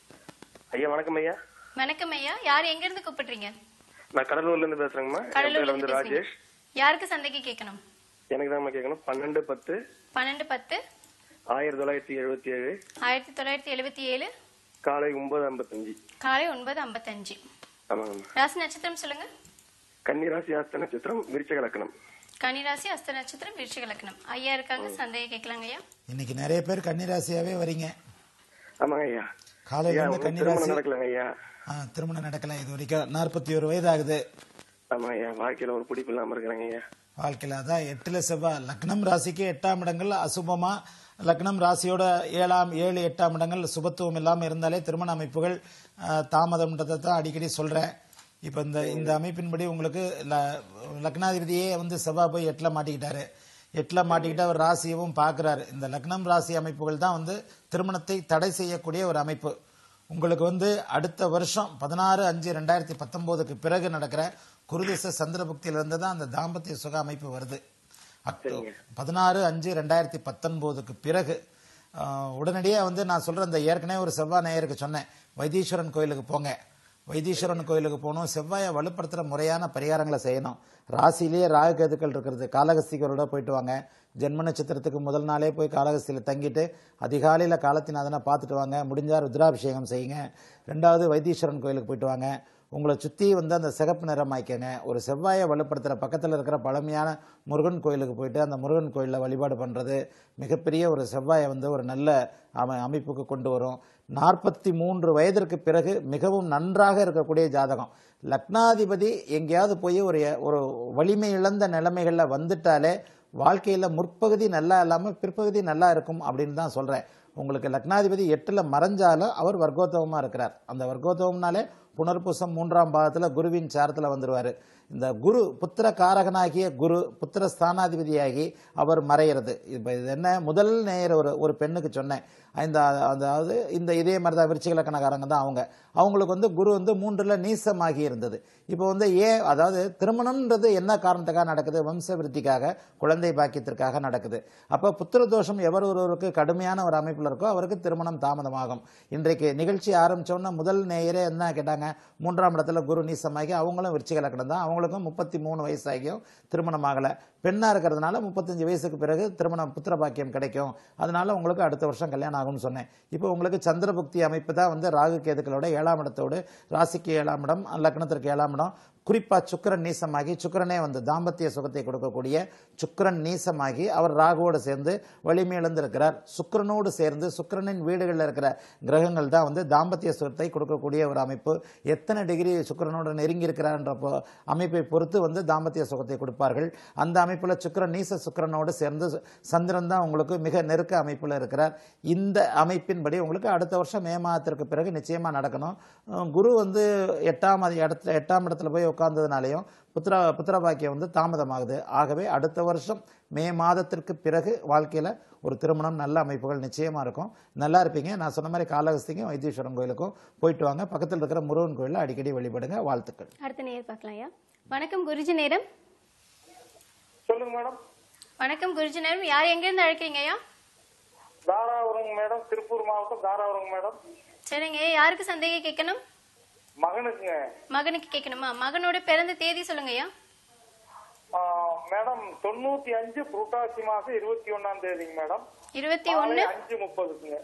ஐயா வணக்கம் ஐயா வணக்கம் ஐயா யார் எங்க இருந்து கூப்பிடுறீங்க நான் கடலூர்ல இருந்து பேசுறேங்கம்மா என் கடலூர்ல பேர் இருந்து வந்து பேசுறீங்க ராஜேஷ் யாருக்கு சந்தைக்கு கேட்கணும் எனக்கு தான் கேட்கணும் பன்னெண்டு பத்து பன்னெண்டு பத்து ஆயிரத்தி தொள்ளாயிரத்தி எழுபத்தி ஏழு ஆயிரத்தி தொள்ளாயிரத்தி எழுபத்தி ஏழு காலை ஒன்பது ஐம்பத்தஞ்சு காலை ஒன்பது ஐம்பத்தஞ்சு ஆமாங்கம்மா ராசி நட்சத்திரம் சொல்லுங்க கன்னிராசி ஆஸ்த நட்சத்திரம் விருச்சக லக்கணம் கன்னிராசி அஸ்த நட்சத்திரம் விருச்சிக லக்னம் ஐயா இருக்காங்க சந்தையை கேட்கலாங்க ஐயா இன்னைக்கு நிறைய பேர் கன்னிராசியாவே வரீங்க ஆமாங்க ஐயா காலையில ஐயா இருந்து உங்க கன்னிராசி திருமணம் நடக்கலங்க ஐயா ஆ, திருமணம் நடக்கல இது வரைக்கும் நாற்பத்தி ஒரு வயது ஆகுது ஆமாங்க ஐயா வாழ்க்கையில ஒரு பிடிப்பு இல்லாம இருக்கிறேங்க ஐயா வாழ்க்கையில் அதான் எட்டுல செவ்வாய் லக்னம் ராசிக்கு எட்டாம் இடங்கள் அசுபமா லக்னம் ராசியோட ஏழாம் ஏழு எட்டாம் இடங்கள் சுபத்துவம் இல்லாமல் இருந்தாலே திருமண அமைப்புகள் ஆ, தாமதம்ன்றதை தான் அடிக்கடி சொல்றேன் இப்போ இந்த இந்த அமைப்பின்படி உங்களுக்கு ல- லக்னாதிபதியே வந்து செவ்வாய் போய் எட்டில் மாட்டிக்கிட்டாரு எட்டில் மாட்டிக்கிட்டு அவர் ராசியவும் பார்க்குறாரு இந்த லக்னம் ராசி அமைப்புகள் தான் வந்து திருமணத்தை தடை செய்யக்கூடிய ஒரு அமைப்பு உங்களுக்கு வந்து அடுத்த வருஷம் பதினாறு அஞ்சு ரெண்டாயிரத்தி பத்தொம்போதுக்கு பிறகு நடக்கிற குருதிச சந்திரபுக்தியிலிருந்து தான் அந்த தாம்பத்திய சுக அமைப்பு வருது அக்டோ பதினாறு அஞ்சு ரெண்டாயிரத்தி பத்தொன்பதுக்கு பிறகு ஆஹ், உடனடியே வந்து நான் சொல்ற இந்த ஏற்கனவே ஒரு செவ்வாய் நேயருக்கு சொன்னேன் வைத்தீஸ்வரன் கோயிலுக்கு போங்க வைத்தீஸ்வரன் கோயிலுக்கு போகணும் செவ்வாயை வலுப்படுத்துகிற முறையான பரிகாரங்களை செய்யணும் ராசியிலேயே ராகு கேதுக்கள் இருக்கிறது காலகஸ்திகரோட போயிட்டு வாங்க ஜென்ம நட்சத்திரத்துக்கு முதல் நாளே போய் காலகஸ்தியில் தங்கிட்டு அதிகாலையில் காலத்தினாதனை பார்த்துட்டு வாங்க முடிஞ்சால் ருத்ராபிஷேகம் செய்யுங்க ரெண்டாவது வைத்தீஸ்வரன் கோயிலுக்கு போயிட்டு வாங்க உங்களை சுற்றி வந்து அந்த சிகப்பு நிறமாய்க்கங்க ஒரு செவ்வாயை வலுப்படுத்துகிற பக்கத்தில் இருக்கிற பழமையான முருகன் கோயிலுக்கு போயிட்டு அந்த முருகன் கோயிலில் வழிபாடு பண்ணுறது மிகப்பெரிய ஒரு செவ்வாயை வந்து ஒரு நல்ல அமை அமைப்புக்கு கொண்டு வரும் நாற்பத்தி மூன்று வயதிற்கு பிறகு மிகவும் நன்றாக இருக்கக்கூடிய ஜாதகம் லக்னாதிபதி எங்கேயாவது போய் ஒரு ஒரு வலிமை இழந்த நிலைமைகளில் வந்துட்டாலே வாழ்க்கையில் முற்பகுதி நல்லா இல்லாமல் பிற்பகுதி நல்லா இருக்கும் அப்படின்னு தான் சொல்கிறேன் உங்களுக்கு லக்னாதிபதி எட்டில் மறைஞ்சாலும் அவர் வர்க்கோத்தவமாக இருக்கிறார் அந்த வர்க்கோத்தவம்னாலே புனர்பூசம் மூன்றாம் பாகத்தில் குருவின் சாரத்தில் வந்துருவார் இந்த குரு புத்திர காரகனாகிய குரு புத்திர ஸ்தானாதிபதியாகி அவர் மறையிறது இப்போ இது என்ன முதல் நேர ஒரு ஒரு பெண்ணுக்கு சொன்னேன் இந்த அதாவது இந்த இதே மாதிரி தான் விருச்சிக லக்கணக்காரங்க தான் அவங்க அவங்களுக்கு வந்து குரு வந்து மூன்றில் நீசமாகி இருந்தது இப்போ வந்து ஏன் அதாவது திருமணம்ன்றது என்ன காரணத்துக்காக நடக்குது வம்ச விருத்திக்காக குழந்தை பாக்கியத்திற்காக நடக்குது அப்போ புத்திர தோஷம் எவர் ஒருவருக்கு கடுமையான ஒரு அமைப்பில் இருக்கோ அவருக்கு திருமணம் தாமதமாகும் இன்றைக்கு நிகழ்ச்சி ஆரம்பிச்சோன்னா முதல் நேயரே என்ன கேட்டாங்க மூன்றாம் இடத்துல குரு நீசமாகி அவங்களும் விருச்சிக லக்கணம் தான் அவங்களுக்கும் முப்பத்தி மூணு வயசாகியும் திருமணம் ஆகலை பெண்ணாக இருக்கிறதுனால முப்பத்தஞ்சு வயசுக்கு பிறகு திருமணம் புத்திர பாக்கியம் கிடைக்கும் அதனால உங்களுக்கு அடுத்த வருஷம் கல்யாணம் ஆகும்னு சொன்னேன் இப்போ உங்களுக்கு சந்திரபுக்தி அமைப்பு தான் வந்து ராகு கேதுக்களோட ஏழாம் இடத்தோடு ராசிக்கு ஏழாம் இடம் லக்னத்திற்கு ஏழாம் இடம் குறிப்பா சுக்கிரன் நீசமாகி சுக்கிரனே வந்து தாம்பத்திய சுகத்தை கொடுக்கக்கூடிய சுக்கிரன் நீசமாகி அவர் ராகுவோடு சேர்ந்து வலிமையிழந்திருக்கிறார் சுக்கிரனோடு சேர்ந்து சுக்கிரனின் வீடுகளில் இருக்கிற கிரகங்கள் தான் வந்து தாம்பத்திய சுகத்தை கொடுக்கக்கூடிய ஒரு அமைப்பு எத்தனை டிகிரி சுக்கிரனோடு நெருங்கி இருக்கிறார்ன்ற பொ- அமைப்பை பொறுத்து வந்து தாம்பத்திய சுகத்தை கொடுப்பார்கள் அந்த அமைப்பில் சுக்கிரன் நீச சுக்கிரனோடு சேர்ந்து சு- சந்திரன் தான் உங்களுக்கு மிக நெருக்க அமைப்பில் இருக்கிறார் இந்த அமைப்பின்படி உங்களுக்கு அடுத்த வருஷம் மே மாதத்திற்கு பிறகு நிச்சயமா நடக்கணும் அஹ் குரு வந்து எட்டாம் அதி- இடத்துல எட்டாம் இடத்துல போய் உட்கார்ந்ததுனாலையும் புத்திர புத்திர பாக்கியம் வந்து தாமதமாகுது ஆகவே அடுத்த வருஷம் மே மாதத்திற்கு பிறகு வாழ்க்கையில ஒரு திருமணம் நல்ல அமைப்புகள் நிச்சயமா இருக்கும் நல்லா இருப்பீங்க நான் சொன்ன மாதிரி காலஹஸ்திக்கும் வைத்தீஸ்வரன் கோயிலுக்கும் போயிட்டு வாங்க பக்கத்தில் இருக்கிற முருகன் கோயிலில் அடிக்கடி வழிபடுங்க வாழ்த்துக்கள் அடுத்த நேர் பார்க்கலாம் ஐயா வணக்கம் குருஜி நேரம் சொல்லுங்க மேடம் வணக்கம் குருஜி நேரம் யார் எங்கேருந்து அழைக்கிறீங்க ஐயா தாராபுரம் மேடம் திருப்பூர் மாவட்டம் தாராபுரம் மேடம் சரிங்க யாருக்கு சந்தேகம் கேட்கணும் மகனுக்குங்க மகனுக்கு கேட்கணுமா மகனோட பிறந்த தேதி சொல்லுங்க ஐயா ஆ, மேடம் தொண்ணூத்தி அஞ்சு புரட்டாசி மாசம் இருபத்தி ஒண்ணாம் தேதிங்க மேடம் இருபத்தி மாலை ஒன்னு அஞ்சு முப்பதுக்குங்க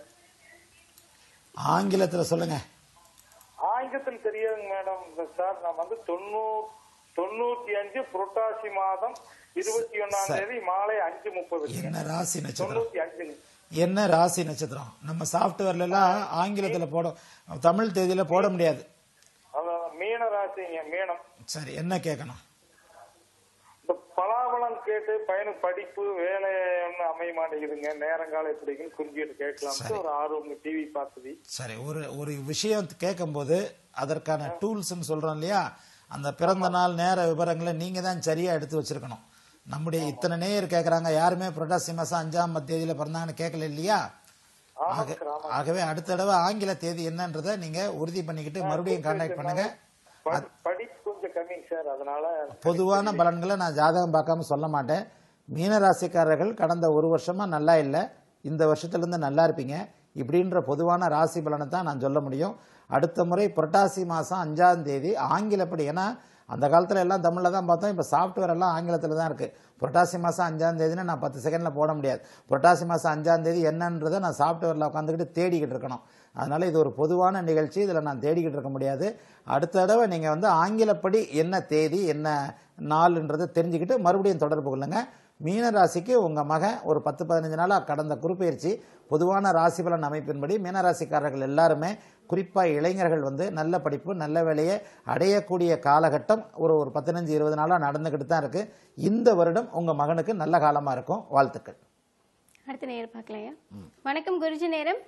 ஆங்கிலத்தில் சொல்லுங்க ஆங்கிலத்தில் தெரியாதுங்க மேடம் சார் நான் வந்து தொண்ணூ தொண்ணூத்தி அஞ்சு புரட்டாசி மாதம் இருபத்தி ஒண்ணாம் சரி. தேதி மாலை அஞ்சு முப்பதுக்குங்க என்ன ராசி நட்சத்திரம் தொண்ணூத்தி அஞ்சுங்க என்ன ராசி நட்சத்திரம் நம்ம சாஃப்ட்வேர்ல எல்லாம் ஆங்கிலத்துல போட தமிழ் தேதியில போட முடியாது அதான் மீன ராசிங்க மீனம் சரி என்ன கேட்கணும் இந்த பலாபலம் கேட்டு பையனுக்கு படிப்பு வேலை ஒன்றும் அமைய மாட்டேங்குதுங்க நேரங்காலம் எப்படிங்கன்னு குறிஞ்சிட்டு கேட்கலாம்னு ஒரு ஆர்வம் டிவி பார்த்தது சரி ஒரு ஒரு விஷயம் கேட்கும்போது அதற்கான டூல்ஸ்னு சொல்றோம் இல்லையா அந்த பிறந்த நாள் நேர விவரங்களை நீங்க தான் சரியா எடுத்து வச்சிருக்கணும் நம்முடைய இத்தனை நேயர் கேட்கறாங்க யாருமே புரட்டாசி மாசம் அஞ்சாம் தேதியில பிறந்தாங்கன்னு கேட்கல இல்லையா ஆக- ஆகவே அடுத்த தடவை ஆங்கில தேதி என்னன்றதை நீங்க உறுதி பண்ணிக்கிட்டு மறுபடியும் கான்டாக்ட் பண்ணுங்க படி- படிப்பு கொஞ்சம் கம்மிங்க சார் அதனால பொதுவான பலன்களை நான் ஜாதகம் பார்க்காம சொல்ல மாட்டேன் மீனராசிக்காரர்கள் கடந்த ஒரு வருஷமா நல்லா இல்லை இந்த வருஷத்துல இருந்து நல்லா இருப்பீங்க இப்படின்ற பொதுவான ராசி பலனை தான் நான் சொல்ல முடியும் அடுத்த முறை புரட்டாசி மாசம் அஞ்சாம் தேதி ஆங்கிலப்படி ஏன்னா அந்த காலத்துல எல்லாம் தமிழ்ல தான் பார்த்தோம் இப்ப சாஃப்ட்வேர் எல்லாம் ஆங்கிலத்துல தான் இருக்கு புரட்டாசி மாசம் அஞ்சாம் தேதினா நான் பத்து செகண்ட்ல போட முடியாது புரட்டாசி மாசம் அஞ்சாம் தேதி என்னன்றதை நான் சாஃப்ட்வேர்ல உட்காந்துக்கிட்டு தேடிக்கிட்டு இருக்கணும் அதனால இது ஒரு பொதுவான நிகழ்ச்சி இதுல நான் தேடிக்கிட்டு இருக்க முடியாது அடுத்த தடவை நீங்க வந்து ஆங்கிலப்படி என்ன தேதி என்ன நாளுன்றதை தெரிஞ்சுக்கிட்டு மறுபடியும் தொடர்பு கொள்ளுங்க மீன ராசிக்கு உங்க மகன் ஒரு பத்து பதினஞ்சு நாளா கடந்த குறுப்பெயர்ச்சி பொதுவான ராசி பலன் அமைப்பின்படி மீனராசிக்காரர்கள் எல்லாருமே குறிப்பா இளைஞர்கள் வந்து நல்ல படிப்பு நல்ல வேலையை அடையக்கூடிய காலகட்டம் ஒரு ஒரு பதினஞ்சு இருபது நாளா நடந்துகிட்டு தான் இருக்கு இந்த வருடம் உங்க மகனுக்கு நல்ல காலமா இருக்கும் வாழ்த்துக்கள் அடுத்த நேரம் பார்க்கலாம் ஐயா வணக்கம் குருஜி நேரம்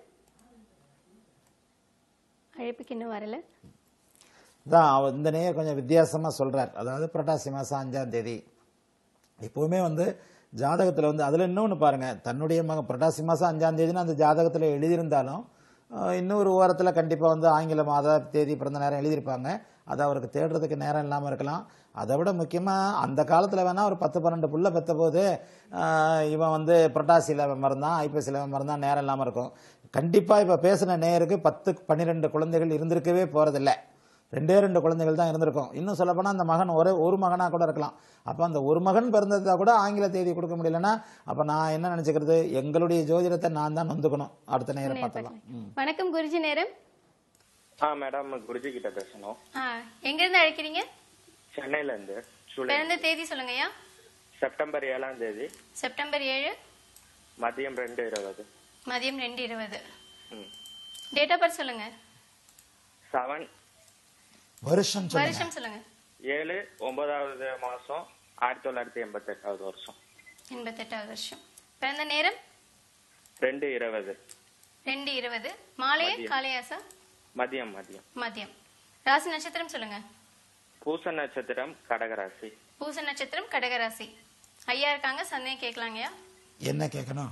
அழைப்புக்கு இன்னும் வரல தான் அவர் இந்த நேயர் கொஞ்சம் வித்தியாசமா சொல்றார் அதாவது புரட்டாசி மாசம் அஞ்சாம் தேதி எப்பவுமே வந்து ஜாதகத்துல வந்து அதுல இன்னொன்னு பாருங்க தன்னுடைய மகன் புரட்டாசி மாசம் அஞ்சாம் தேதின்னு அந்த ஜாதகத்துல எழுதியிருந்தாலும் அஹ், இன்னொரு ஓரத்துல கண்டிப்பா வந்து ஆங்கில மாத தேதி பிறந்த நேரம் எழுதியிருப்பாங்க அது அவருக்கு தேடுறதுக்கு நேரம் இல்லாம இருக்கலாம் அதை விட முக்கியமா அந்த காலத்துல வேணா ஒரு பத்து பன்னெண்டு புள்ள பெத்த போது ஆஹ், இவன் வந்து புரட்டாசியில மறந்தான் ஐப்பசியில மறந்தான் நேரம் இல்லாம இருக்கும் கண்டிப்பா இப்ப பேசின நேருக்கு பத்து பன்னிரெண்டு குழந்தைகள் இருந்திருக்கவே போறதில்ல ரெண்டே ரெண்டு குழந்தைகள் தான் இருந்திருக்கும் இன்னும் சொல்லப்போனா அந்த மகன் ஒரே ஒரு மகனா கூட இருக்கலாம் அப்ப அந்த ஒரு மகன் பிறந்ததா கூட ஆங்கில தேதி கொடுக்க முடியலன்னா அப்ப நான் என்ன நினைச்சுக்கிறது எங்களுடைய ஜோதிடத்தை நான் தான் நொந்துக்கணும் அடுத்த நேரம் பார்த்தலாம் ம். வணக்கம் குருஜி நேரம் ஆ மேடம் குருஜி கிட்ட பேசணும் ஆ எங்க இருந்து அழைக்கிறீங்க சென்னையில இருந்து ஜூலை பிறந்த தேதி சொல்லுங்க ஐயா செப்டம்பர் ஏழாம் தேதி செப்டம்பர் ஏழு மதியம் ரெண்டு இருபது மதியம் ரெண்டு இருபது ம் டேட் ஆஃப் பர்த் சொல்லுங்க செவன் வருஷம் சொல்லுங்க வருஷம் சொல்லுங்க ஏழு ஒன்பதாவது மாசம் ஆயிரத்தி தொள்ளாயிரத்தி எண்பத்தி எட்டாவது வருஷம் எண்பத்தெட்டாவது வருஷம் பிறந்த நேரம் ரெண்டு இருபது ரெண்டு இருபது மாலையே மதியம். காலையா சார் மதியம் மதியம் மதியம் ராசி நட்சத்திரம் சொல்லுங்க பூச நட்சத்திரம் கடகராசி பூச நட்சத்திரம் கடகராசி ஐயா இருக்காங்க சந்தேகம் கேட்கலாங்கய்யா என்ன கேட்கணும்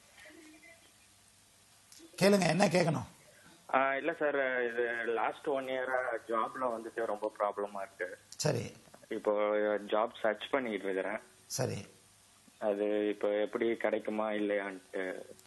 கேளுங்க என்ன கேட்கணும் ஆ, இல்ல சார் இது லாஸ்ட் ஒன் இயரா ஜாப்ல வந்துட்டு ரொம்ப ப்ராப்ளமா இருக்கு சரி இப்போ ஜாப் சர்ச் பண்ணிட்டு இருக்கிறேன் சரி அது இப்போ எப்படி கிடைக்குமா இல்லையான்ட்டு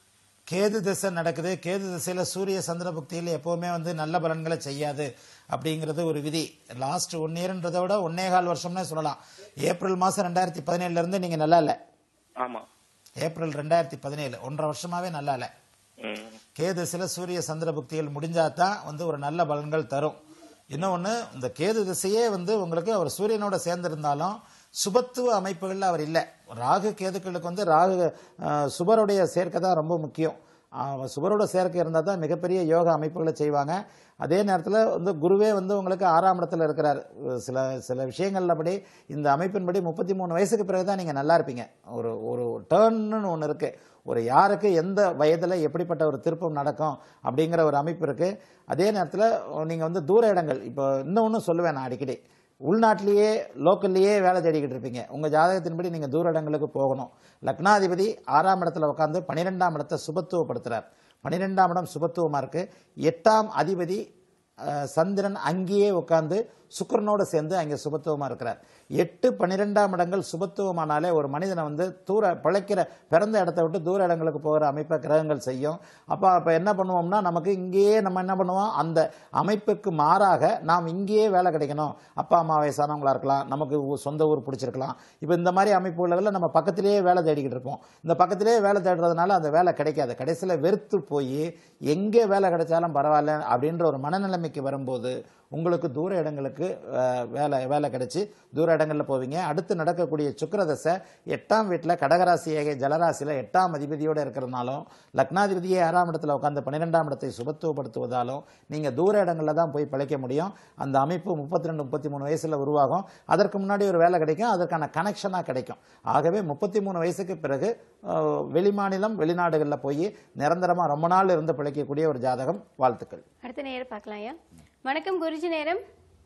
கேது திசை நடக்குது கேது திசையில சூரிய சந்திர புக்தியில் எப்பவுமே வந்து நல்ல பலன்களை செய்யாது அப்படிங்கிறது ஒரு விதி லாஸ்ட் ஒன் இயர்ன்றதை விட ஒன்னே கால் வருஷம்னே சொல்லலாம் ஏப்ரல் மாசம் ரெண்டாயிரத்தி பதினேழுல இருந்து நீங்க நல்லா இல்ல ஆமா ஏப்ரல் ரெண்டாயிரத்தி பதினேழு ஒன்றரை வருஷமாவே நல்லா இல்ல ம் கேது திசையில சூரிய சந்திர புக்திகள் முடிஞ்சாதான் வந்து ஒரு நல்ல பலன்கள் தரும் இன்னொன்னு இந்த கேது திசையே வந்து உங்களுக்கு அவர் சூரியனோட சேர்ந்திருந்தாலும் சுபத்துவ அமைப்புகள்ல அவர் இல்லை ராகு கேதுக்களுக்கு வந்து ராகு அஹ், சுபருடைய சேர்க்கை தான் ரொம்ப முக்கியம் அஹ், சுபரோட சேர்க்கை இருந்தால் தான் மிகப்பெரிய யோக அமைப்புகளை செய்வாங்க அதே நேரத்தில் வந்து குருவே வந்து உங்களுக்கு ஆறாம் இடத்துல இருக்கிறார் சில சில விஷயங்கள்ல படி இந்த அமைப்பின்படி முப்பத்தி மூணு வயசுக்கு பிறகு தான் நீங்கள் நல்லா இருப்பீங்க ஒரு ஒரு டேர்ன்னு ஒன்று இருக்கு ஒரு யாருக்கு எந்த வயதில் எப்படிப்பட்ட ஒரு திருப்பம் நடக்கும் அப்படிங்கிற ஒரு அமைப்பு இருக்கு அதே நேரத்தில் நீங்கள் வந்து தூர இடங்கள் இப்போ இன்னொன்று சொல்லுவேன் நான் அடிக்கடி உள்நாட்டிலேயே லோக்கல்லையே வேலை தேடிக்கிட்டு இருப்பீங்க உங்கள் ஜாதகத்தின்படி நீங்கள் தூர இடங்களுக்கு போகணும் லக்னாதிபதி ஆறாம் இடத்துல உட்காந்து பன்னிரெண்டாம் இடத்தை சுபத்துவப்படுத்துறார் பன்னிரெண்டாம் இடம் சுபத்துவமாக இருக்கு எட்டாம் அதிபதி அஹ், சந்திரன் அங்கேயே உட்காந்து சுக்கிரனோடு சேர்ந்து அங்கே சுபத்துவமாக இருக்கிறார் எட்டு பன்னிரெண்டாம் இடங்கள் சுபத்துவமானாலே ஒரு மனிதனை வந்து தூர பிழைக்கிற பிறந்த இடத்த விட்டு தூர இடங்களுக்கு போகிற அமைப்பை கிரகங்கள் செய்யும் அப்போ அப்போ என்ன பண்ணுவோம்னா நமக்கு இங்கேயே நம்ம என்ன பண்ணுவோம் அந்த அமைப்புக்கு மாறாக நாம் இங்கேயே வேலை கிடைக்கணும் அப்பா அம்மா வயசானவங்களா இருக்கலாம் நமக்கு ஊ- சொந்த ஊர் பிடிச்சிருக்கலாம் இப்போ இந்த மாதிரி அமைப்புகளில் நம்ம பக்கத்திலேயே வேலை தேடிக்கிட்டு இருப்போம் இந்த பக்கத்திலேயே வேலை தேடுறதுனால அந்த வேலை கிடைக்காது கடைசியில் வெறுத்து போய் எங்கே வேலை கிடைச்சாலும் பரவாயில்ல அப்படின்ற ஒரு மனநிலைமைக்கு வரும்போது உங்களுக்கு தூர இடங்களுக்கு அஹ், வேலை வேலை கிடைச்சி தூர இடங்களில் போவீங்க அடுத்து நடக்கக்கூடிய சுக்கிரதசை எட்டாம் வீட்டில் கடகராசியாக ஜலராசியில் எட்டாம் அதிபதியோடு இருக்கிறதுனாலும் லக்னாதிபதியே ஆறாம் இடத்துல உட்காந்து பன்னிரெண்டாம் இடத்தை சுபத்துவப்படுத்துவதாலும் நீங்கள் தூர இடங்களில் தான் போய் பிழைக்க முடியும் அந்த அமைப்பு முப்பத்தி ரெண்டு முப்பத்தி மூணு வயசில் உருவாகும் அதற்கு முன்னாடி ஒரு வேலை கிடைக்கும் அதற்கான கனெக்ஷனாக கிடைக்கும் ஆகவே முப்பத்தி மூணு வயசுக்கு பிறகு அஹ், வெளிமாநிலம் வெளிநாடுகளில் போய் நிரந்தரமாக ரொம்ப நாள் இருந்து பிழைக்கக்கூடிய ஒரு ஜாதகம் வாழ்த்துக்கள் அடுத்த நேரம் பார்க்கலாம் ஐயா வணக்கம் குருஜி நேரம்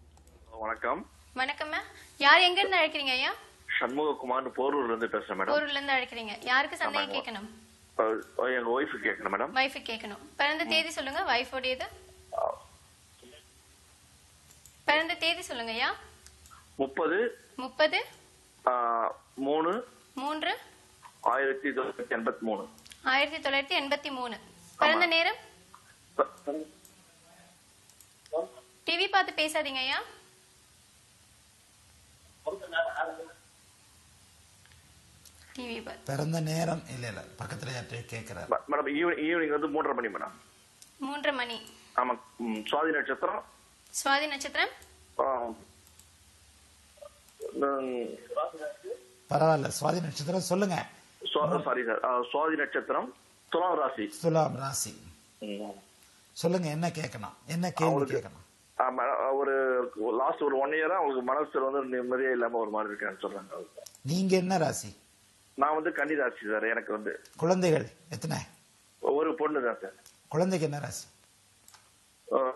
வணக்கம் வணக்கம் மேம் யார் எங்க இருந்து அழைக்கிறீங்க ஐயா சண்முககுமார் போரூர்ல இருந்து பேசுறேன் மேடம் ஊர்ல இருந்து அழைக்கிறீங்க யாருக்கு சந்தேகம் கேட்கணும் அஹ் எங்க ஒய்ஃப் கேட்கணும் மேடம் வைஃபு கேட்கணும் பிறந்த தேதி சொல்லுங்க வைஃபோடையது பிறந்த தேதி சொல்லுங்க ஐயா முப்பது முப்பது மூணு மூன்று ஆயிரத்தி தொள்ளாயிரத்தி எண்பத்தி மூணு ஆயிரத்தி தொள்ளாயிரத்தி எண்பத்தி மூணு பிறந்த நேரம் டிவி பார்த்து பேசாதீங்க ஐயா டிவி பார்த்து பிறந்த நேரம் இல்ல இல்ல பக்கத்துல யார்கிட்டயும் கேட்கிறாரு மேடம் ஈவினிங் ஈவினிங் வந்து மூன்றரை மணி மேடம் மூன்றரை மணி ஆமா ம், சுவாதி நட்சத்திரம் சுவாதி நட்சத்திரம் ஆஹ், உம், பரவாயில்ல சுவாதி நட்சத்திரம் சொல்லுங்க சுவா- சாரி சார் ஆஹ், சுவாதி நட்சத்திரம் துலாம் ராசி துலாம் ராசி ம். சொல்லுங்க என்ன கேட்கணும் என்ன கேள்வி அவருக்கு- கேட்கணும் ஆமா, ஒரு லாஸ்ட் ஒரு ஒன் இயரா அவங்களுக்கு மனசுல வந்து நிம்மதியே இல்லாம ஒரு மாதிரி இருக்கேன்னு சொல்றாங்க நீங்க என்ன ராசி நான் வந்து கன்னிராசி சார் எனக்கு வந்து குழந்தைகள் எத்தனை ஒரு பொண்ணு தான் சார் குழந்தைக்கு என்ன ராசி ஆஹ்,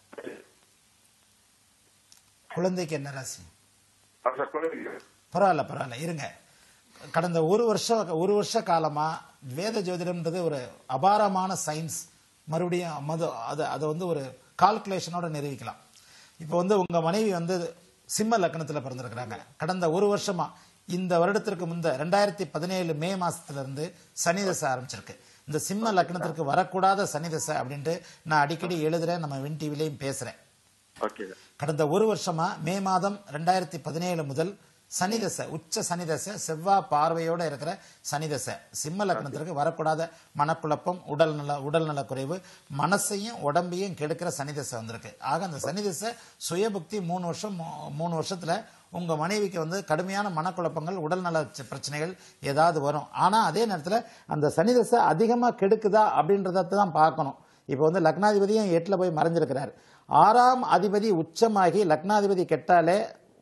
குழந்தைக்கு என்ன ராசி ஆ, சார் குழந்தைங்க பரவாயில்ல பரவாயில்ல இருங்க கடந்த ஒரு வருஷம் ஒரு வருஷ காலமா வேத ஜோதிடம்ன்றது ஒரு அபாரமான சயின்ஸ் மறுபடியும் மது அது அதை வந்து ஒரு கால்குலேஷனோட நிரூபிக்கலாம் இப்போ வந்து உங்க மனைவி வந்து சிம்ம லக்னத்துல பிறந்திருக்கிறாங்க கடந்த ஒரு வருஷமா இந்த வருடத்திற்கு முந்த ரெண்டாயிரத்தி பதினேழு மே மாசத்துல இருந்து சனி தசை ஆரம்பிச்சிருக்கு இந்த சிம்ம லக்னத்திற்கு வரக்கூடாத சனி தசை அப்படின்ட்டு நான் அடிக்கடி எழுதுறேன் நம்ம வின் டிவிலையும் பேசுறேன் ஓகே சார் கடந்த ஒரு வருஷமா மே மாதம் ரெண்டாயிரத்தி பதினேழு முதல் சனி தசை உச்ச சனி தசை செவ்வாய் பார்வையோட இருக்கிற சனி தசை சிம்ம லக்னத்திற்கு வரக்கூடாத மனக்குழப்பம் உடல் நல உடல் நல குறைவு மனசையும் உடம்பையும் கெடுக்கிற சனி தசை வந்திருக்கு ஆக அந்த சனி தசை சுயபுக்தி மூணு வருஷம் மூ- மூணு வருஷத்துல உங்க மனைவிக்கு வந்து கடுமையான மனக்குழப்பங்கள் உடல் நல சி- பிரச்சனைகள் ஏதாவது வரும் ஆனா அதே நேரத்துல அந்த சனி தசை அதிகமா கெடுக்குதா அப்படின்றத தான் பார்க்கணும் இப்போ வந்து லக்னாதிபதியும் எட்டுல போய் மறைஞ்சிருக்கிறார் ஆறாம் அதிபதி உச்சமாகி லக்னாதிபதி கெட்டாலே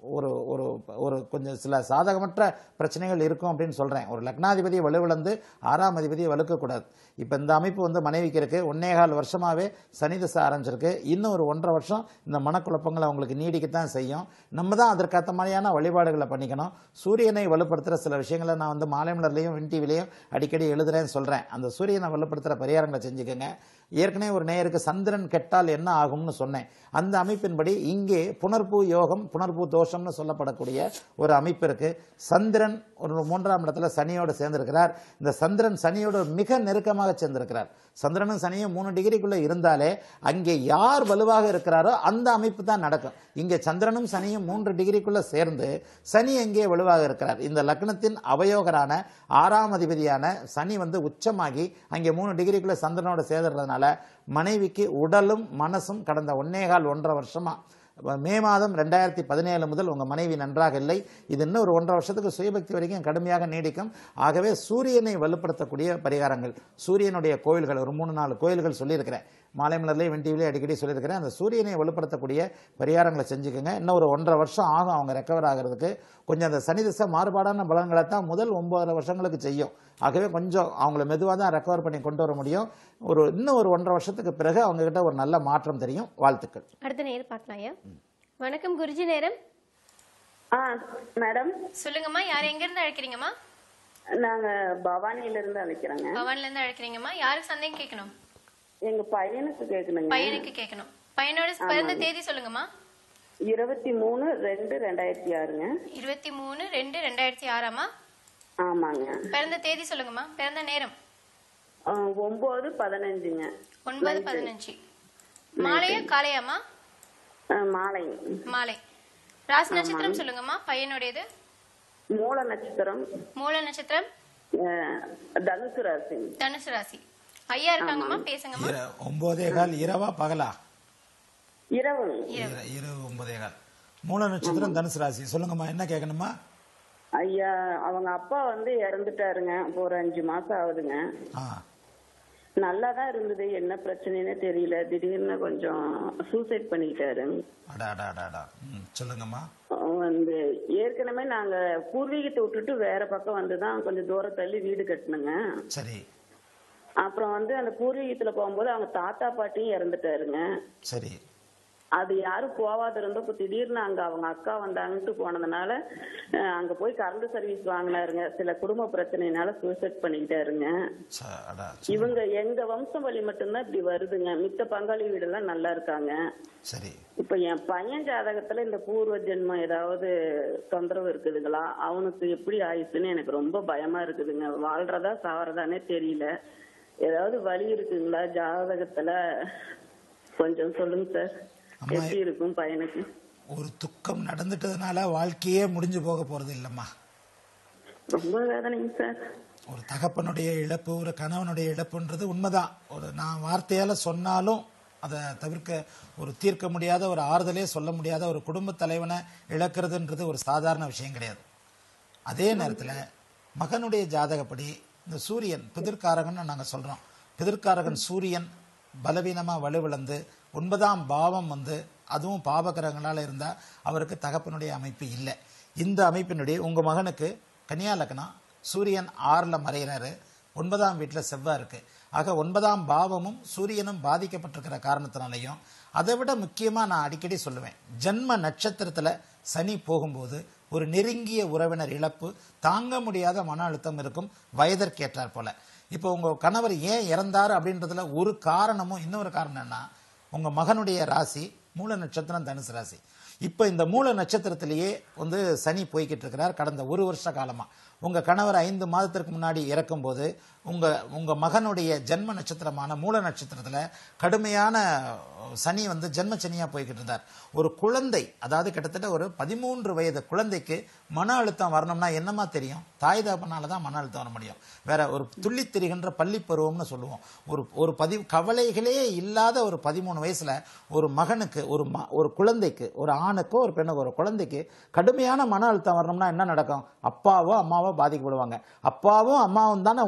ஒரு ஒரு ஒரு கொஞ்சம் சில சாதகமற்ற பிரச்சனைகள் இருக்கும் அப்படின்னு சொல்றேன் ஒரு லக்னாதிபதி வலுவிழந்து ஆறாம் அதிபதியை வலுக்கக்கூடாது இப்போ இந்த அமைப்பு வந்து மனைவிக்கு இருக்கு ஒன்னேகால் வருஷமாவே சனி திசை ஆரம்பிச்சிருக்கு இன்னும் ஒரு ஒன்றரை வருஷம் இந்த மனக்குழப்பங்கள் அவங்களுக்கு நீடிக்கத்தான் செய்யும் நம்ம தான் அதற்கேற்ற மாதிரியான வழிபாடுகளை பண்ணிக்கணும் சூரியனை வலுப்படுத்துகிற சில விஷயங்களை நான் வந்து மாலைமலர்லையும் வின் டிவிலையும் அடிக்கடி எழுதுறேன்னு சொல்றேன் அந்த சூரியனை வலுப்படுத்துகிற பரிகாரங்களை செஞ்சுக்கோங்க ஏற்கனவே ஒரு நேயருக்கு சந்திரன் கெட்டால் என்ன ஆகும்னு சொன்னேன் அந்த அமைப்பின்படி இங்கே புனர்பூ யோகம் புனர்பூ தோஷம்னு சொல்லப்படக்கூடிய ஒரு அமைப்பு இருக்கு சந்திரன் ஒரு மூன்றாம் இடத்துல சனியோடு சேர்ந்திருக்கிறார் இந்த சந்திரன் சனியோடு மிக நெருக்கமாக சேர்ந்திருக்கிறார் சந்திரனும் சனியும் மூணு டிகிரிக்குள்ள இருந்தாலே அங்கே யார் வலுவாக இருக்கிறாரோ அந்த அமைப்பு தான் நடக்கும் இங்கே சந்திரனும் சனியும் மூன்று டிகிரிக்குள்ள சேர்ந்து சனி எங்கே வலுவாக இருக்கிறார் இந்த லக்னத்தின் அவயோகரான ஆறாம் அதிபதியான சனி வந்து உச்சமாகி அங்கே மூணு டிகிரிக்குள்ள சந்திரனோட சேர்ந்துறதுனால மனைவிக்கு உடலும் மனசும் கடந்த ஒன்னேகால் ஒன்றரை வருஷமா மே மாதம் ரெண்டாயிரத்தி பதினேழு முதல் உங்க மனைவி நன்றாக இல்லை இது இன்னும் ஒரு ஒன்றரை வருஷத்துக்கு சுயபக்தி வரைக்கும் கடுமையாக நீடிக்கும் ஆகவே சூரியனை வலுப்படுத்தக்கூடிய பரிகாரங்கள் சூரியனுடைய கோயில்கள் ஒரு மூணு நாலு கோயில்கள் சொல்லியிருக்கிறேன் மாலைமலர்லேயே வெண்டிவிலே அடிக்கடி சொல்லியிருக்கிறேன் அந்த சூரியனை வலுப்படுத்தக்கூடிய பரிகாரங்களை செஞ்சுக்கோங்க இன்னும் ஒரு ஒன்றரை வருஷம் ஆகும் அவங்க ரெக்கவர் ஆகிறதுக்கு கொஞ்சம் அந்த சனி திசை மாறுபாடான பலன்களை தான் முதல் ஒன்பதரை வருஷங்களுக்கு செய்யும் ஆகவே கொஞ்சம் அவங்கள மெதுவாக தான் ரெக்கவர் பண்ணி கொண்டு வர முடியும் ஒரு இன்னும் ஒரு ஒன்றரை வருஷத்துக்கு பிறகு அவங்க கிட்ட ஒரு நல்ல மாற்றம் தெரியும் வாழ்த்துக்கள் அடுத்த நேரம் பார்க்கலாம் ஐயா வணக்கம் குருஜி நேரம் ஆ மேடம் சொல்லுங்கம்மா யார் எங்க இருந்து அழைக்கிறீங்கம்மா நாங்க பவானியில இருந்து அழைக்கிறோங்க பவான்ல இருந்து அழைக்கிறீங்கம்மா யாருக்கு சந்தேகம் கேட்கணும் எங்க பையனுக்கு கேட்கணுங்க பையனுக்கு கேட்கணும் பையனோட பிறந்த தேதி சொல்லுங்கம்மா இருபத்தி மூணு ரெண்டு ரெண்டாயிரத்தி ஆறுங்க இருபத்தி மூணு ரெண்டு ரெண்டாயிரத்தி ஆறாமா ஆமாங்க பிறந்த தேதி சொல்லுங்கம்மா பிறந்த நேரம் ஆ, ஒன்பது பதினஞ்சுங்க ஒன்பது பதினஞ்சு மாலையா காலையாம்மா ஆ, மாலை மாலை ராசி நட்சத்திரம் சொல்லுங்கம்மா பையனுடையது மூல நட்சத்திரம் மூல நட்சத்திரம் ஆ, தனுசு ராசி தனுசு ராசி ஐயா இருக்காங்கம்மா பேசுங்கம்மா இர- ஒன்பதே கால் இரவா பகலா இரவு இர- இரவு ஒன்பதே கால் மூல நட்சத்திரம் தனுசு ராசி சொல்லுங்கம்மா என்ன கேட்கணுமா ஐயா அவங்க அப்பா வந்து இறந்துட்டாருங்க இப்போ ஒரு அஞ்சு மாசம் ஆகுதுங்க ஆ நல்லா தான் இருந்தது என்ன பிரச்சனைன்னு தெரியல திடீர்னு கொஞ்சம் சூசைட் பண்ணிக்கிட்டாரு அடா அடா அடா அடா ம் சொல்லுங்கம்மா வந்து ஏற்கனவே நாங்க பூர்வீகத்தை விட்டுட்டு வேற பக்கம் வந்து தான் கொஞ்சம் தூரம் தள்ளி வீடு கட்டணுங்க சரி அப்புறம் வந்து அந்த பூர்வீகத்துல போகும்போது அவங்க தாத்தா பாட்டியும் இறந்துட்டாருங்க சரி அது யாரும் போவாத இருந்தோம் இப்ப திடீர்னு அங்க அவங்க அக்கா வந்தாங்கன்ட்டு போனதுனால அஹ், அங்க போய் கரண்ட் சர்வீஸ் வாங்கினாருங்க சில குடும்ப பிரச்சனைனால சூசைட் பண்ணிக்கிட்டாருங்க ச- அடா இவங்க எங்க வம்சம் வழி மட்டும்தான் இப்படி வருதுங்க மித்த பங்காளி வீடெல்லாம் நல்லா இருக்காங்க சரி இப்ப என் பையன் ஜாதகத்துல இந்த பூர்வ ஜென்மம் ஏதாவது தொந்தரவு இருக்குதுங்களா அவனுக்கு எப்படி ஆயிடுச்சுன்னு எனக்கு ரொம்ப பயமா இருக்குதுங்க வாழ்றதா சாவறதானே தெரியல ஏதாவது வழி இருக்குங்களா ஜாதகத்துல கொஞ்சம் சொல்லுங்க சார் அம்மா, எப்படி இருக்கும் பையனுக்கு ஒரு துக்கம் நடந்துட்டதுனால வாழ்க்கையே முடிஞ்சு போக போறது இல்லம்மா ரொம்ப வேதனைங்க சார் ஒரு தகப்பனுடைய இழப்பு ஒரு கணவனுடைய இழப்புன்றது உண்மைதான் ஒரு நான் வார்த்தையால சொன்னாலும் அதை தவிர்க்க ஒரு தீர்க்க முடியாத ஒரு ஆறுதலே சொல்ல முடியாத ஒரு குடும்ப தலைவனை இழக்கிறதுன்றது ஒரு சாதாரண விஷயம் கிடையாது அதே நேரத்தில் மகனுடைய ஜாதகப்படி இந்த சூரியன் பிதிர்காரகன்னு நாங்கள் சொல்கிறோம் பிதிர்காரகன் சூரியன் பலவீனமாக வலுவிழந்து ஒன்பதாம் பாவம் வந்து அதுவும் பாபகிரகங்களால் இருந்தால் அவருக்கு தகப்பனுடைய அமைப்பு இல்லை இந்த அமைப்பினுடைய உங்கள் மகனுக்கு கன்னியா லக்னம் சூரியன் ஆறில் மறைகிறாரு ஒன்பதாம் வீட்டில் செவ்வாய் இருக்கு ஆக ஒன்பதாம் பாவமும் சூரியனும் பாதிக்கப்பட்டிருக்கிற காரணத்தினாலையும் அதை விட முக்கியமாக நான் அடிக்கடி சொல்லுவேன் ஜென்ம நட்சத்திரத்தில் சனி போகும்போது ஒரு நெருங்கிய உறவினர் இழப்பு தாங்க முடியாத மன அழுத்தம் இருக்கும் வயதிற்கேற்றார் போல இப்போ உங்க கணவர் ஏன் இறந்தார் அப்படின்றதுல ஒரு காரணமும் இன்னொரு காரணம் என்ன உங்க மகனுடைய ராசி மூல நட்சத்திரம் தனுசு ராசி இப்போ இந்த மூல நட்சத்திரத்திலேயே வந்து சனி போய்கிட்டு இருக்கிறார் கடந்த ஒரு வருஷ காலமா உங்க கணவர் ஐந்து மாதத்திற்கு முன்னாடி இறக்கும்போது உங்க உங்க மகனுடைய ஜென்ம நட்சத்திரமான மூல நட்சத்திரத்துல கடுமையான சனி வந்து ஜென்ம சனியா போய்கிட்டு இருந்தார் ஒரு குழந்தை அதாவது கிட்டத்தட்ட ஒரு பதிமூன்று வயது குழந்தைக்கு மன அழுத்தம் வரணும்னா என்னமா தெரியும் தாய் தகப்பனால தான் மன அழுத்தம் வர முடியும் வேற ஒரு துள்ளித் திரிகின்ற பள்ளி பருவம்னு சொல்லுவோம் ஒரு ஒரு பதி கவலைகளே இல்லாத ஒரு பதிமூணு வயசுல ஒரு மகனுக்கு ஒரு ம- ஒரு குழந்தைக்கு ஒரு ஆணுக்கோ ஒரு பெண்ணுக்கோ ஒரு குழந்தைக்கு கடுமையான மன அழுத்தம் வரணும்னா என்ன நடக்கும் அப்பாவோ அம்மாவோ பாதிக்கப்படுவாங்க அப்பாவும் அம்மாவும் தானே உலகம்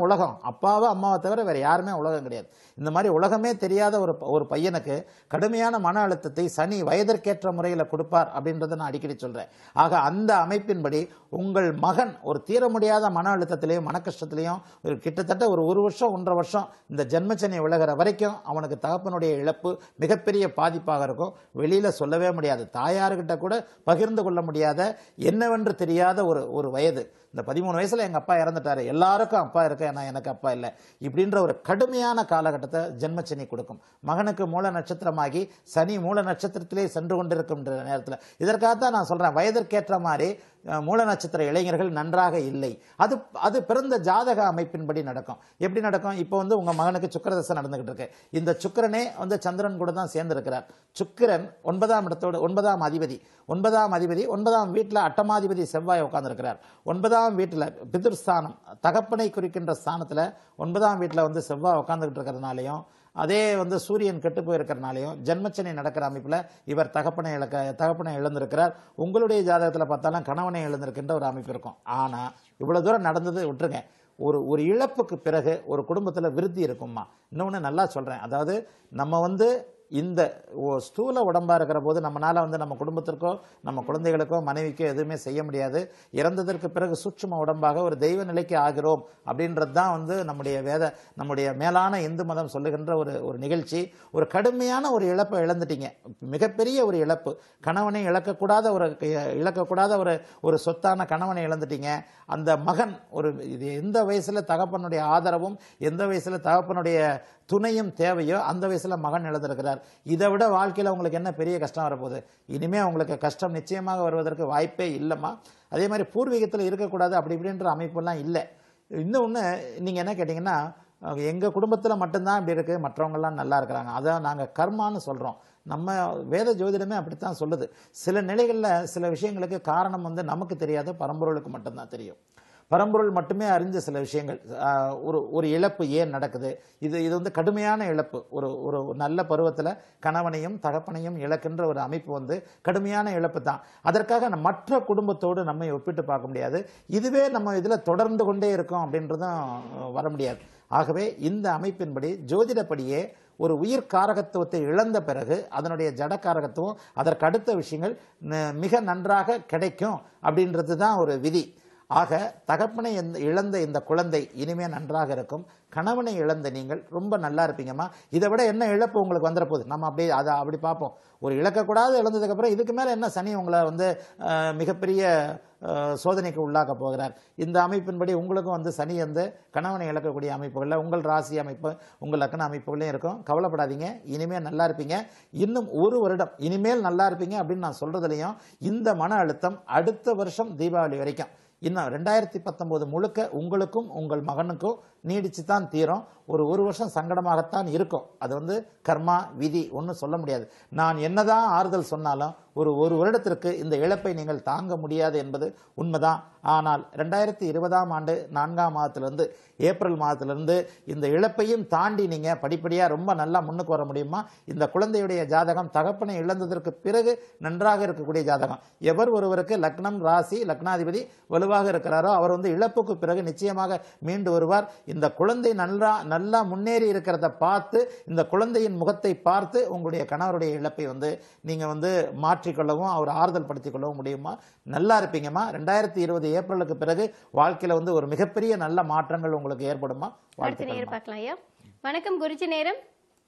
அப்பாவை அம்மாவை தவிர வேற யாருமே உலகம் கிடையாது இந்த மாதிரி உலகமே தெரியாத ஒரு ஒரு பையனுக்கு கடுமையான மன அழுத்தத்தை சனி வயதிற்கேற்ற முறையில் கொடுப்பார் அப்படின்றத நான் அடிக்கடி சொல்றேன் ஆக அந்த அமைப்பின்படி உங்கள் மகன் ஒரு தீர முடியாத மன அழுத்தத்திலையும் மன கஷ்டத்திலையும் ஒரு கிட்டத்தட்ட ஒரு ஒரு வருஷம் ஒன்றரை வருஷம் இந்த ஜென்மச்சனி விலகிற வரைக்கும் அவனுக்கு தகப்பனுடைய இழப்பு மிகப்பெரிய பாதிப்பாக இருக்கும் வெளியில சொல்லவே முடியாது தாயார்கிட்ட கூட பகிர்ந்து கொள்ள முடியாத என்னவென்று தெரியாத ஒரு ஒரு வயது இந்த பதிமூணு வயசுல எங்க அப்பா இறந்துட்டாரு எல்லாருக்கும் அப்பா இருக்கு ஆனா எனக்கு அப்பா இல்லை இப்படின்ற ஒரு கடுமையான காலகட்டத்தை ஜென்மச்சனி கொடுக்கும் மகனுக்கு மூல நட்சத்திரமாகி சனி மூல நட்சத்திரத்திலே சென்று கொண்டிருக்கின்ற நேரத்தில் இதற்காகத்தான் நான் சொல்றேன் வயதிற்கேற்ற மாதிரி அஹ், மூல நட்சத்திர இளைஞர்கள் நன்றாக இல்லை அது அது பிறந்த ஜாதக அமைப்பின்படி நடக்கும் எப்படி நடக்கும் இப்போ வந்து உங்க மகனுக்கு சுக்கிரதசை நடந்துகிட்டு இருக்கு இந்த சுக்கிரனே வந்து சந்திரன் கூட தான் சேர்ந்திருக்கிறார் சுக்கிரன் ஒன்பதாம் இடத்தோடு ஒன்பதாம் அதிபதி ஒன்பதாம் அதிபதி ஒன்பதாம் வீட்டில் அட்டமாதிபதி செவ்வாய் உட்கார்ந்திருக்கிறார் ஒன்பதாம் வீட்டில் பிதிர்ஸ்தானம் தகப்பனை குறிக்கின்ற ஸ்தானத்தில் ஒன்பதாம் வீட்டில் வந்து செவ்வாய் உட்கார்ந்துகிட்டு இருக்கிறதுனாலையும் அதே வந்து சூரியன் கெட்டு போயிருக்கிறனாலையும் ஜென்மச்சனி நடக்கிற அமைப்பில் இவர் தகப்பனை இழக்க தகப்பனை இழந்திருக்கிறார் உங்களுடைய ஜாதகத்தில் பார்த்தாலும் கணவனை இழந்திருக்கின்ற ஒரு அமைப்பு இருக்கும் ஆனால் இவ்வளோ தூரம் நடந்தது விட்டுருங்க ஒரு ஒரு இழப்புக்கு பிறகு ஒரு குடும்பத்தில் விருத்தி இருக்கும்மா இன்னொன்று நல்லா சொல்கிறேன் அதாவது நம்ம வந்து இந்த ஒ- ஸ்தூல உடம்பா இருக்கிற போது நம்மனால வந்து நம்ம குடும்பத்திற்கோ நம்ம குழந்தைகளுக்கோ மனைவிக்கோ எதுவுமே செய்ய முடியாது இறந்ததற்கு பிறகு சூட்சும உடம்பாக ஒரு தெய்வ நிலைக்கு ஆகிறோம் அப்படின்றது தான் வந்து நம்முடைய வேத நம்முடைய மேலான இந்து மதம் சொல்லுகின்ற ஒரு ஒரு நிகழ்ச்சி ஒரு கடுமையான ஒரு இழப்பை இழந்துட்டீங்க மிகப்பெரிய ஒரு இழப்பு கணவனை இழக்கக்கூடாத ஒரு இழக்கக்கூடாத ஒரு ஒரு சொத்தான கணவனை இழந்துட்டீங்க அந்த மகன் ஒரு இது எந்த வயசுல தகப்பனுடைய ஆதரவும் எந்த வயசுல தகப்பனுடைய துணையும் தேவையோ அந்த வயசுல மகன் இழந்திருக்கிறார் இதை விட வாழ்க்கையில உங்களுக்கு என்ன பெரிய கஷ்டம் வரப்போகுது இனிமே உங்களுக்கு கஷ்டம் நிச்சயமாக வருவதற்கு வாய்ப்பே இல்லைம்மா அதே மாதிரி பூர்வீகத்தில் இருக்கக்கூடாது அப்படி இப்படின்ற அமைப்பெல்லாம் இல்லை இன்னொன்று நீங்கள் என்ன கேட்டிங்கன்னா அஹ், எங்க குடும்பத்துல மட்டும்தான் இப்படி இருக்கு மற்றவங்க எல்லாம் நல்லா இருக்கிறாங்க அதான் நாங்க கர்மான்னு சொல்றோம் நம்ம வேத ஜோதிடமே அப்படித்தான் சொல்லுது சில நிலைகள்ல சில விஷயங்களுக்கு காரணம் வந்து நமக்கு தெரியாது பரம்பொருளுக்கு மட்டும்தான் தெரியும் பரம்பொருள் மட்டுமே அறிஞ்ச சில விஷயங்கள் ஆஹ், ஒரு ஒரு இழப்பு ஏன் நடக்குது இது இது வந்து கடுமையான இழப்பு ஒரு ஒரு நல்ல பருவத்தில் கணவனையும் தகப்பனையும் இழக்கின்ற ஒரு அமைப்பு வந்து கடுமையான இழப்பு தான் அதற்காக நம்ம மற்ற குடும்பத்தோடு நம்மை ஒப்பிட்டு பார்க்க முடியாது இதுவே நம்ம இதில் தொடர்ந்து கொண்டே இருக்கோம் அப்படின்றதும் அஹ், வர முடியாது ஆகவே இந்த அமைப்பின்படி ஜோதிடப்படியே ஒரு உயிர் காரகத்துவத்தை இழந்த பிறகு அதனுடைய ஜட காரகத்துவம் அதற்கு அடுத்த விஷயங்கள் ந- மிக நன்றாக கிடைக்கும் அப்படின்றது தான் ஒரு விதி ஆக தகப்பனை இந்த- இழந்த இந்த குழந்தை இனிமே நன்றாக இருக்கும் கணவனை இழந்த நீங்கள் ரொம்ப நல்லா இருப்பீங்கம்மா இதை விட என்ன இழப்பு உங்களுக்கு வந்துட போகுது நம்ம அப்படியே அதை அப்படி பார்ப்போம் ஒரு இழக்கக்கூடாது இழந்ததுக்கு அப்புறம் இதுக்கு மேல என்ன சனி உங்களை வந்து அஹ், மிகப்பெரிய அஹ், சோதனைக்கு உள்ளாக்க போகிறார் இந்த அமைப்பின்படி உங்களுக்கும் வந்து சனி வந்து கணவனை இழக்கக்கூடிய அமைப்புகளில் உங்கள் ராசி அமைப்பு உங்கள் லக்ன அமைப்புகளையும் இருக்கும் கவலைப்படாதீங்க இனிமேல் நல்லா இருப்பீங்க இன்னும் ஒரு வருடம் இனிமேல் நல்லா இருப்பீங்க அப்படின்னு நான் சொல்றதுலையும் இந்த மன அழுத்தம் அடுத்த வருஷம் தீபாவளி வரைக்கும் இன்னும் ரெண்டாயிரத்தி பத்தொன்பது முழுக்க உங்களுக்கும் உங்கள் மகனுக்கும் நீடிச்சு தான் தீரும் ஒரு ஒரு வருஷம் சங்கடமாகத்தான் இருக்கும் அது வந்து கர்மா விதி ஒன்றும் சொல்ல முடியாது நான் என்னதான் ஆறுதல் சொன்னாலும் ஒரு ஒரு வருடத்திற்கு இந்த இழப்பை நீங்கள் தாங்க முடியாது என்பது உண்மைதான் ஆனால் ரெண்டாயிரத்தி இருபதாம் ஆண்டு நான்காம் மாதத்திலிருந்து ஏப்ரல் மாதத்திலிருந்து இந்த இழப்பையும் தாண்டி நீங்க படிப்படியா ரொம்ப நல்லா முன்னுக்கு வர முடியுமா இந்த குழந்தையுடைய ஜாதகம் தகப்பனை இழந்ததற்கு பிறகு நன்றாக இருக்கக்கூடிய ஜாதகம் எவர் ஒருவருக்கு லக்னம் ராசி லக்னாதிபதி வலுவாக இருக்கிறாரோ அவர் வந்து இழப்புக்கு பிறகு நிச்சயமாக மீண்டு வருவார் இந்த குழந்தை நல்லா நல்லா முன்னேறி இருக்கிறத பார்த்து இந்த குழந்தையின் முகத்தை பார்த்து உங்களுடைய கணவருடைய இழப்பை வந்து நீங்க வந்து மாற்றிக்கொள்ளவும் அவர் ஆறுதல் படுத்திக் கொள்ளவும் முடியுமா நல்லா இருப்பீங்கம்மா ரெண்டாயிரத்தி இருபது ஏப்ரலுக்கு பிறகு வாழ்க்கையில வந்து ஒரு மிகப்பெரிய நல்ல மாற்றங்கள் உங்களுக்கு ஏற்படுமா அடுத்த நேரம் வாழ்த்துக்கள் பார்க்கலாம் ஐயா வணக்கம் குருஜி நேரம்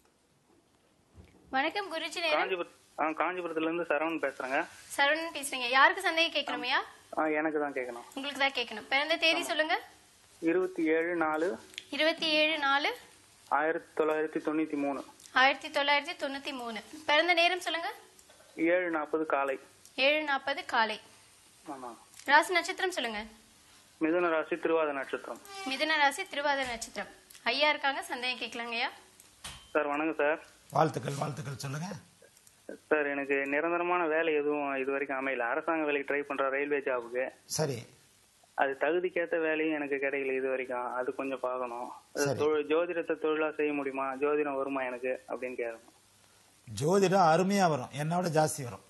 வணக்கம் குருஜி நேரம் காஞ்சிபுரம் ஆ காஞ்சிபுரத்துல இருந்து சரவணன் பேசுறேங்க சரவணன் பேசுறீங்க யாருக்கு சந்தேகம் கேட்கணுமையா ஆ எனக்கு தான் கேட்கணும் உங்களுக்கு தான் கேட்கணும் பிறந்த தேதி சொல்லுங்க இருபத்தி ஏழு நாலு இருபத்தி ஏழு நாலு ஆயிரத்தி தொள்ளாயிரத்தி தொண்ணூத்தி மூணு ஆயிரத்தி தொள்ளாயிரத்தி தொண்ணூத்தி மூணு பிறந்த நேரம் சொல்லுங்க ஏழு நாற்பது காலை ஏழு நாற்பது காலை ஆமா ராசி நட்சத்திரம் சொல்லுங்க மிதுன ராசி திருவாத நட்சத்திரம் மிதுன ராசி திருவாதிரை நட்சத்திரம் ஐயா இருக்காங்க சந்தேகம் கேட்கலாங்கய்யா சார் வணக்கம் சார் வாழ்த்துக்கள் வாழ்த்துக்கள் சொல்லுங்க சார் எனக்கு நிரந்தரமான வேலை எதுவும் இது வரைக்கும் அமையல அரசாங்க வேலைக்கு ட்ரை பண்ற ரயில்வே ஜாபுக்கு சரி அது தகுதிக்கேத்த வேலையும் எனக்கு கிடைக்கல இது வரைக்கும் அது கொஞ்சம் பார்க்கணும் அது சரி. தொழில் ஜோதிடத்தை தொழிலா செய்ய முடியுமா ஜோதிடம் வருமா எனக்கு அப்படின்னு கேட்கணும் ஜோதிடம் அருமையா வரும் என்னோட ஜாஸ்தி வரும்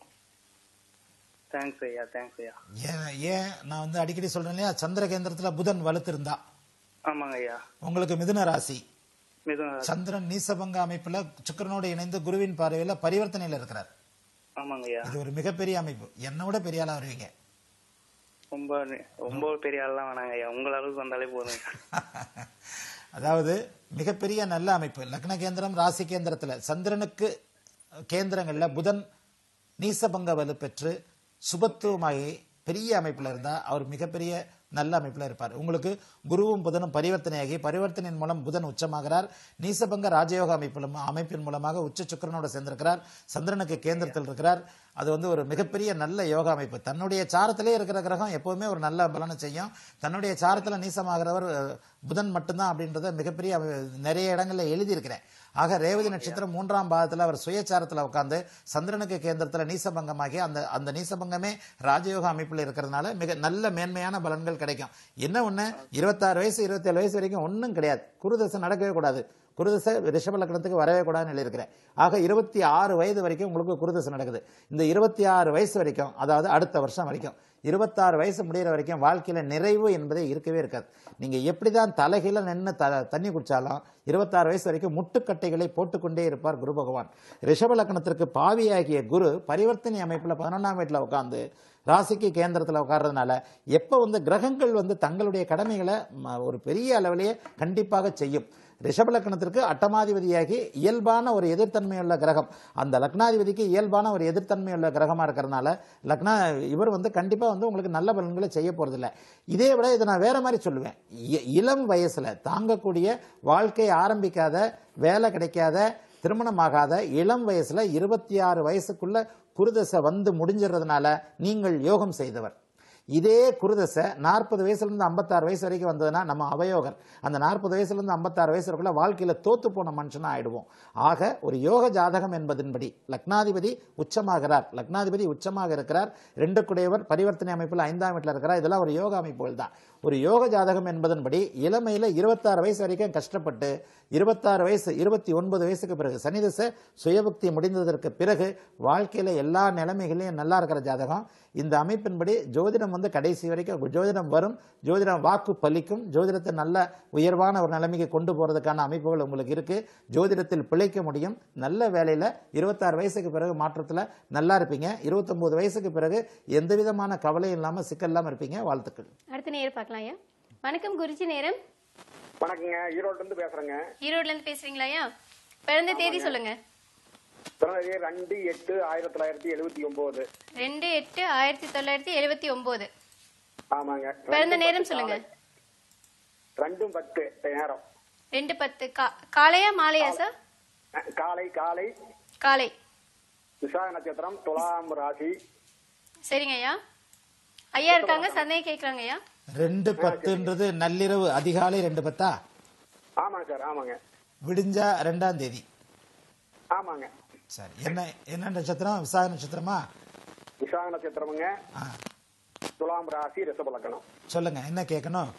தேங்க்ஸ் ஐயா தேங்க்ஸ் ஐயா ஏன் ஏன் நான் வந்து அடிக்கடி சொல்றேன் இல்லையா சந்திர கேந்திரத்துல புதன் வலுத்திருந்தா ஆமாங்க ஐயா உங்களுக்கு மிதுன ராசி மிதுன சந்திரன் நீசபங்க அமைப்புல சுக்கிரனோடு இணைந்து குருவின் பார்வையில பரிவர்த்தனையில இருக்கிறார் ஆமாங்க ஐயா இது ஒரு மிகப்பெரிய அமைப்பு என்னை விட பெரிய ஆளா வருவீங்க ரொம்ப ரொம்ப பெரிய ஆள்லாம் வேணாங்க ஐயா உங்கள் அளவுக்கு வந்தாலே போதும் அதாவது மிகப்பெரிய நல்ல அமைப்பு லக்ன கேந்திரம் ராசி கேந்திரத்துல சந்திரனுக்கு கேந்திரங்கள்ல புதன் நீசபங்க வலு பெற்று சுபத்துவமாகி பெரிய அமைப்புல இருந்தா அவர் மிகப்பெரிய நல்ல அமைப்புல இருப்பார் உங்களுக்கு குருவும் புதனும் பரிவர்த்தனையாகி பரிவர்த்தனையின் மூலம் புதன் உச்சமாகிறார் நீசபங்க ராஜயோக அமைப்பிலும் அமைப்பின் மூலமாக உச்ச சுக்கிரனோட சேர்ந்திருக்கிறார் சந்திரனுக்கு கேந்திரத்தில் இருக்கிறார் அது வந்து ஒரு மிகப்பெரிய நல்ல யோகா அமைப்பு தன்னுடைய சாரத்திலே இருக்கிற கிரகம் எப்பவுமே ஒரு நல்ல பலனை செய்யும் தன்னுடைய சாரத்துல நீசமாகிறவர் அஹ், புதன் மட்டும்தான் அப்படின்றத மிகப்பெரிய அமை- நிறைய இடங்கள்ல எழுதியிருக்கிறேன் ஆக ரேவதி நட்சத்திரம் மூன்றாம் பாதத்துல அவர் சுயச்சாரத்துல உட்கார்ந்து சந்திரனுக்கு கேந்திரத்துல நீசபங்கமாகி அந்த அந்த நீசபங்கமே ராஜயோக அமைப்புல இருக்கிறதுனால மிக நல்ல மேன்மையான பலன்கள் கிடைக்கும் என்ன ஒண்ணு இருபத்தாறு வயசு இருபத்தேழு வயசு வரைக்கும் ஒண்ணும் கிடையாது குருதசை நடக்கவே கூடாது குருதசை ரிஷப லக்னத்துக்கு வரவே கூடாதுன்னு எழுதியிருக்கிறேன் ஆக இருபத்தி ஆறு வயது வரைக்கும் உங்களுக்கு குருதசை நடக்குது இந்த இருபத்தி ஆறு வயசு வரைக்கும் அதாவது அடுத்த வருஷம் வரைக்கும் இருபத்தாறு வயசு முடியிற வரைக்கும் வாழ்க்கையில நிறைவு என்பதே இருக்கவே இருக்காது நீங்க எப்படிதான் தலைகீழ நின்று த தண்ணி குடிச்சாலும் இருபத்தாறு வயசு வரைக்கும் முட்டுக்கட்டைகளை போட்டுக்கொண்டே இருப்பார் குரு பகவான் ரிஷப லக்னத்திற்கு பாவியாகிய குரு பரிவர்த்தனை அமைப்புல பதினொன்றாம் வீட்டில் உட்கார்ந்து ராசிக்கு கேந்திரத்தில் உட்கார்றதுனால எப்போ வந்து கிரகங்கள் வந்து தங்களுடைய கடமைகளை ம, ஒரு பெரிய அளவிலேயே கண்டிப்பாக செய்யும் ரிஷப லக்னத்திற்கு அட்டமாதிபதியாகி இயல்பான ஒரு எதிர்த்தன்மையுள்ள கிரகம் அந்த லக்னாதிபதிக்கு இயல்பான ஒரு எதிர்த்தன்மையுள்ள கிரகமா இருக்கிறதுனால லக்னா இவர் வந்து கண்டிப்பா வந்து உங்களுக்கு நல்ல பலன்களை செய்ய போறதில்ல இதே விட இதை நான் வேற மாதிரி சொல்லுவேன் இ- இளம் வயசுல தாங்கக்கூடிய வாழ்க்கை ஆரம்பிக்காத வேலை கிடைக்காத திருமணமாகாத இளம் வயசுல இருபத்தி ஆறு வயசுக்குள்ள குருதசை வந்து முடிஞ்சிடுறதுனால நீங்கள் யோகம் செய்தவர் இதே குருதசை நாற்பது வயசுலேருந்து ஐம்பத்தாறு வயசு வரைக்கும் வந்ததுன்னா நம்ம அவயோகர் அந்த நாற்பது வயசுலேருந்து ஐம்பத்தாறு வயசு வரைக்குள்ள வாழ்க்கையில் தோத்து போன மனுஷனா ஆயிடுவோம் ஆக ஒரு யோக ஜாதகம் என்பதன்படி லக்னாதிபதி உச்சமாகிறார் லக்னாதிபதி உச்சமாக இருக்கிறார் ரெண்டு குடையவர் பரிவர்த்தனை அமைப்பில் ஐந்தாம் வீட்டில் இருக்கிறார் இதெல்லாம் ஒரு யோக அமைப்புகள் தான் ஒரு யோக ஜாதகம் என்பதன்படி இளமையில இருபத்தாறு வயசு வரைக்கும் கஷ்டப்பட்டு இருபத்தாறு வயசு இருபத்தி ஒன்பது வயசுக்கு பிறகு சனிதசை சுயபக்தி முடிந்ததற்கு பிறகு வாழ்க்கையில எல்லா நிலைமைகளையும் நல்லா இருக்கிற ஜாதகம் இந்த அமைப்பின்படி ஜோதிடம் வந்து கடைசி வரைக்கும் ஜோதிடம் வரும் ஜோதிடம் வாக்கு பலிக்கும் ஜோதிடத்தை நல்ல உயர்வான ஒரு நிலைமைக்கு கொண்டு போறதுக்கான அமைப்புகள் உங்களுக்கு இருக்கு ஜோதிடத்தில் பிழைக்க முடியும் நல்ல வேலையில இருபத்தாறு வயசுக்கு பிறகு மாற்றத்துல நல்லா இருப்பீங்க இருபத்தொன்பது வயசுக்கு பிறகு எந்த விதமான கவலையும் இல்லாம சிக்கல் இல்லாம இருப்பீங்க வாழ்த்துக்கள் அடுத்த நேரம் பார்க்கலாம் ஐயா வணக்கம் குருஜி நேரம் வணக்கங்க ஈரோட்ல இருந்து பேசுறேங்க ஈரோட்ல இருந்து பேசுறீங்களா ஐயா பிறந்த தேதி சொல்லுங்க பிறந்தது ரெண்டு எட்டு ஆயிரத்தி தொள்ளாயிரத்தி எழுபத்தி ஒன்பது ரெண்டு எட்டு ஆயிரத்தி தொள்ளாயிரத்தி எழுபத்தி ஒன்பது ஆமாங்க பிறந்த ரெண்டு நேரம் பத்து சொல்லுங்க காலை. ரெண்டும் பத்து நேரம் ரெண்டு பத்து கா- காலையா மாலையா சார் அஹ், காலை காலை காலை விசாக நட்சத்திரம் துலாம் ராசி சரிங்க ஐயா ஐயா இருக்காங்க சந்தேகம் கேக்குறாங்க ஐயா ரெண்டு பத்துன்றது நள்ளிரவு அதிகாலை ரெண்டு பத்தா ஆமாங்க சார் ஆமாங்க விடிஞ்சா ரெண்டாம் தேதி ஆமாங்க சரி என்ன என்ன நட்சத்திரம் விசாக நட்சத்திரமா விசாக நட்சத்திரமுங்க துலாம் ராசி ரிஷப லக்னம் சொல்லுங்க என்ன கேட்கணும்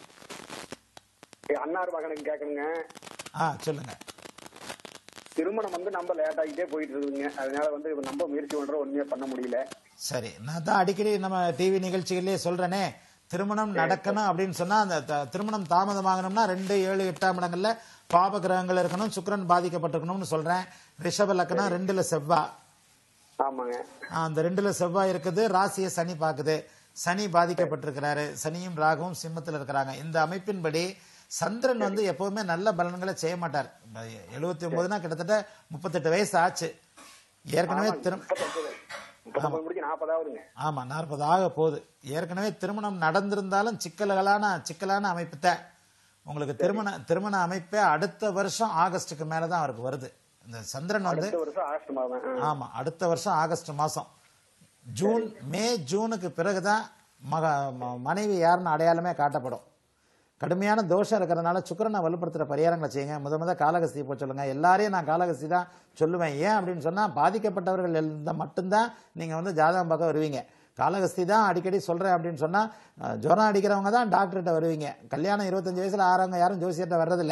ஏ, அன்னார் மகனுக்கு கேட்கணுங்க ஆ சொல்லுங்க திருமணம் வந்து நம்ம லேட் ஆகிட்டே போயிட்டு இருக்குதுங்க அதனால வந்து நம்ம முயற்சி பண்ற ஒண்ணுமே பண்ண முடியல சரி நான் தான் அடிக்கடி நம்ம டிவி நிகழ்ச்சிகளிலே சொல்றேனே திருமணம் நடக்கணும் அப்படின்னு சொன்னா அந்த த- திருமணம் தாமதமாகணும்னா ரெண்டு ஏழு எட்டாம் இடங்கள்ல பாப கிரகங்கள் இருக்கணும் சுக்கிரன் பாதிக்கப்பட்டிருக்கணும்னு சொல்றேன் ரிஷப லக்னம் ரெண்டுல செவ்வா ஆமாங்க அந்த ரெண்டுல செவ்வாய் இருக்குது ராசியை சனி பாக்குது சனி பாதிக்கப்பட்டிருக்கிறாரு சனியும் ராகுவும் சிம்மத்தில் இருக்கிறாங்க இந்த அமைப்பின்படி சந்திரன் வந்து எப்பவுமே நல்ல பலன்களை செய்ய மாட்டார் எழுபத்தி ஒன்பதுனா கிட்டத்தட்ட முப்பத்தெட்டு வயசு ஆச்சு ஏற்கனவே திரும் முப்பத்தொன்பது முடிச்சு நாற்பதாவதுங்க ஆமா நாற்பது ஆக போகுது ஏற்கனவே திருமணம் நடந்திருந்தாலும் சிக்கல்களான சிக்கலான அமைப்பு தான் உங்களுக்கு திருமண திருமண அமைப்பே அடுத்த வருஷம் ஆகஸ்டுக்கு மேலதான் அவருக்கு வருது இந்த சந்திரன் வந்து அடுத்த வருஷம் ஆகஸ்ட் மாதம் ஆ. ஆமா அடுத்த வருஷம் ஆகஸ்ட் மாசம் ஜூன் மே ஜூனுக்கு பிறகுதான் மக ம- மனைவி யாருன்னு அடையாளமே காட்டப்படும் கடுமையான தோஷம் இருக்கிறதுனால சுக்கிரனை வலுப்படுத்துற பரிகாரங்களை செய்யுங்க முத முத காலகஸ்தி போய் சொல்லுங்க எல்லாரையும் நான் காலகஸ்தி தான் சொல்லுவேன் ஏன் அப்படின்னு சொன்னா பாதிக்கப்பட்டவர்கள் இருந்தா மட்டும்தான் நீங்க வந்து ஜாதகம் பார்க்க வருவீங்க காலகஸ்தி தான் அடிக்கடி சொல்றேன் அப்படின்னு சொன்னா அஹ், ஜுரம் அடிக்கிறவங்க தான் டாக்டர்கிட்ட வருவீங்க கல்யாணம் இருபத்தஞ்சு வயசுல ஆறவங்க யாரும் ஜோசியர்கிட்ட வர்றதில்ல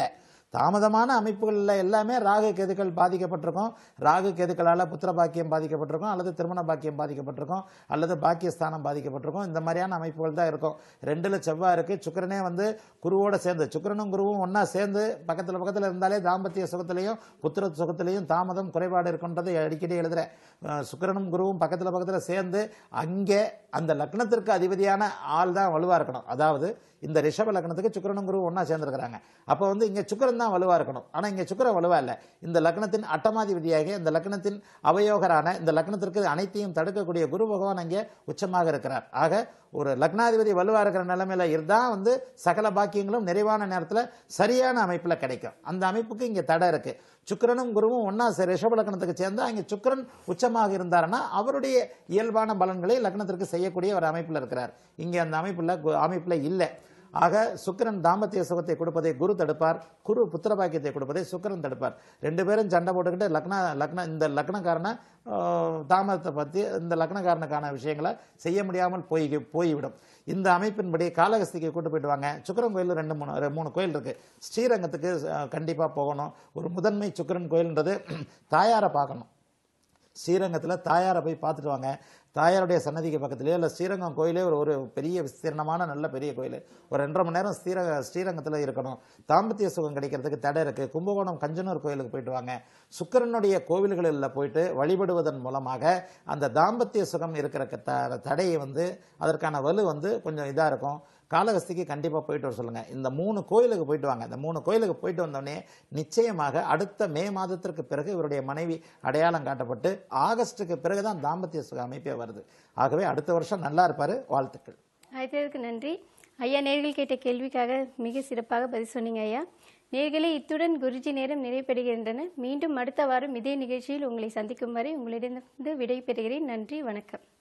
தாமதமான அமைப்புகளில் எல்லாமே ராகு கேதுக்கள் பாதிக்கப்பட்டிருக்கும் ராகு கேதுக்களால் புத்திர பாக்கியம் பாதிக்கப்பட்டிருக்கும் அல்லது திருமண பாக்கியம் பாதிக்கப்பட்டிருக்கும் அல்லது பாக்கியஸ்தானம் பாதிக்கப்பட்டிருக்கும் இந்த மாதிரியான அமைப்புகள் தான் இருக்கும் ரெண்டுல செவ்வாய் இருக்கு சுக்கிரனே வந்து குருவோட சேர்ந்து சுக்கிரனும் குருவும் ஒண்ணா சேர்ந்து பக்கத்தில் பக்கத்தில் இருந்தாலே தாம்பத்திய சுகத்திலையும் புத்திர சுகத்திலையும் தாமதம் குறைபாடு இருக்குன்றதை அடிக்கடி எழுதுறேன் அஹ் சுக்கிரனும் குருவும் பக்கத்தில் பக்கத்தில் சேர்ந்து அங்கே அந்த லக்னத்திற்கு அதிபதியான ஆள் தான் வலுவா இருக்கணும் அதாவது இந்த ரிஷப லக்னத்துக்கு சுக்கிரனும் குருவும் ஒண்ணா சேர்ந்துருக்கிறாங்க அப்போ வந்து இங்கே சுக்கிரன் தான் வலுவா இருக்கணும் ஆனா இங்கே சுக்கிரன் வலுவா இல்லை இந்த லக்னத்தின் அட்டமாதிபதியாக இந்த லக்னத்தின் அவயோகரான இந்த லக்னத்திற்கு அனைத்தையும் தடுக்கக்கூடிய குரு பகவான் அங்கே உச்சமாக இருக்கிறார் ஆக ஒரு லக்னாதிபதி வலுவா இருக்கிற நிலைமையில இருந்தா வந்து சகல பாக்கியங்களும் நிறைவான நேரத்துல சரியான அமைப்புல கிடைக்கும் அந்த அமைப்புக்கு இங்க தடை இருக்கு சுக்கிரனும் குருவும் ஒன்னா ரிஷப லக்னத்துக்கு சேர்ந்தா இங்க சுக்கிரன் உச்சமாக இருந்தாருன்னா அவருடைய இயல்பான பலன்களை லக்னத்திற்கு செய்யக்கூடிய ஒரு அமைப்புல இருக்கிறார் இங்க அந்த அமைப்புல கு- அமைப்புல இல்லை ஆக சுக்கிரன் தாம்பத்திய சுகத்தை கொடுப்பதை குரு தடுப்பார் குரு புத்திர பாக்கியத்தை கொடுப்பதை சுக்கிரன் தடுப்பார் ரெண்டு பேரும் சண்டை போட்டுக்கிட்டு லக்ன லக்ன இந்த லக்னக்காரனை ஆஹ், தாமதத்தை பற்றி இந்த லக்னக்காரனுக்கான விஷயங்களை செய்ய முடியாமல் போய் போய்விடும் இந்த அமைப்பின்படி காளகஸ்திக்கு கூட்டு போயிட்டு வாங்க சுக்கிரன் கோயில் ரெண்டு மூணு ரெ- மூணு கோயில் இருக்கு ஸ்ரீரங்கத்துக்கு கண்டிப்பாக போகணும் ஒரு முதன்மை சுக்கிரன் கோயில்ன்றது தாயாரை பார்க்கணும் ஸ்ரீரங்கத்தில் தாயாரை போய் பார்த்துட்டு வாங்க தாயாருடைய சன்னதிக்கு பக்கத்துலேயே இல்லை ஸ்ரீரங்கம் கோயிலே ஒரு ஒரு பெரிய விஸ்தீர்ணமான நல்ல பெரிய கோயில் ஒரு ரெண்டரை மணி நேரம் ஸ்ரீரங்க ஸ்ரீரங்கத்தில் இருக்கணும் தாம்பத்திய சுகம் கிடைக்கிறதுக்கு தடை இருக்குது கும்பகோணம் கஞ்சனூர் கோயிலுக்கு போயிட்டு வாங்க சுக்கிரனுடைய கோவில்களில் போயிட்டு வழிபடுவதன் மூலமாக அந்த தாம்பத்திய சுகம் இருக்கிற க- த- தடையை வந்து அதற்கான வலு வந்து கொஞ்சம் இதாக இருக்கும் காளகஸ்திக்கு கண்டிப்பாக போயிட்டு வர சொல்லுங்கள் இந்த மூணு கோயிலுக்கு போயிட்டு வாங்க இந்த மூணு கோயிலுக்கு போயிட்டு வந்தோடனே நிச்சயமாக அடுத்த மே மாதத்திற்கு பிறகு இவருடைய மனைவி அடையாளம் காட்டப்பட்டு ஆகஸ்ட்டுக்கு பிறகு தான் தாம்பத்திய சுக அமைப்பே வருது ஆகவே அடுத்த வருஷம் நல்லா இருப்பாரு வாழ்த்துக்கள் அழைத்ததற்கு நன்றி ஐயா நேர்கள் கேட்ட கேள்விக்காக மிக சிறப்பாக பதில் சொன்னீங்க ஐயா நேர்களே இத்துடன் குருஜி நேரம் நிறைவடைகின்றன மீண்டும் அடுத்த வாரம் இதே நிகழ்ச்சியில் உங்களை சந்திக்கும் வரை உங்களிடமிருந்து விடை பெறுகிறேன் நன்றி வணக்கம்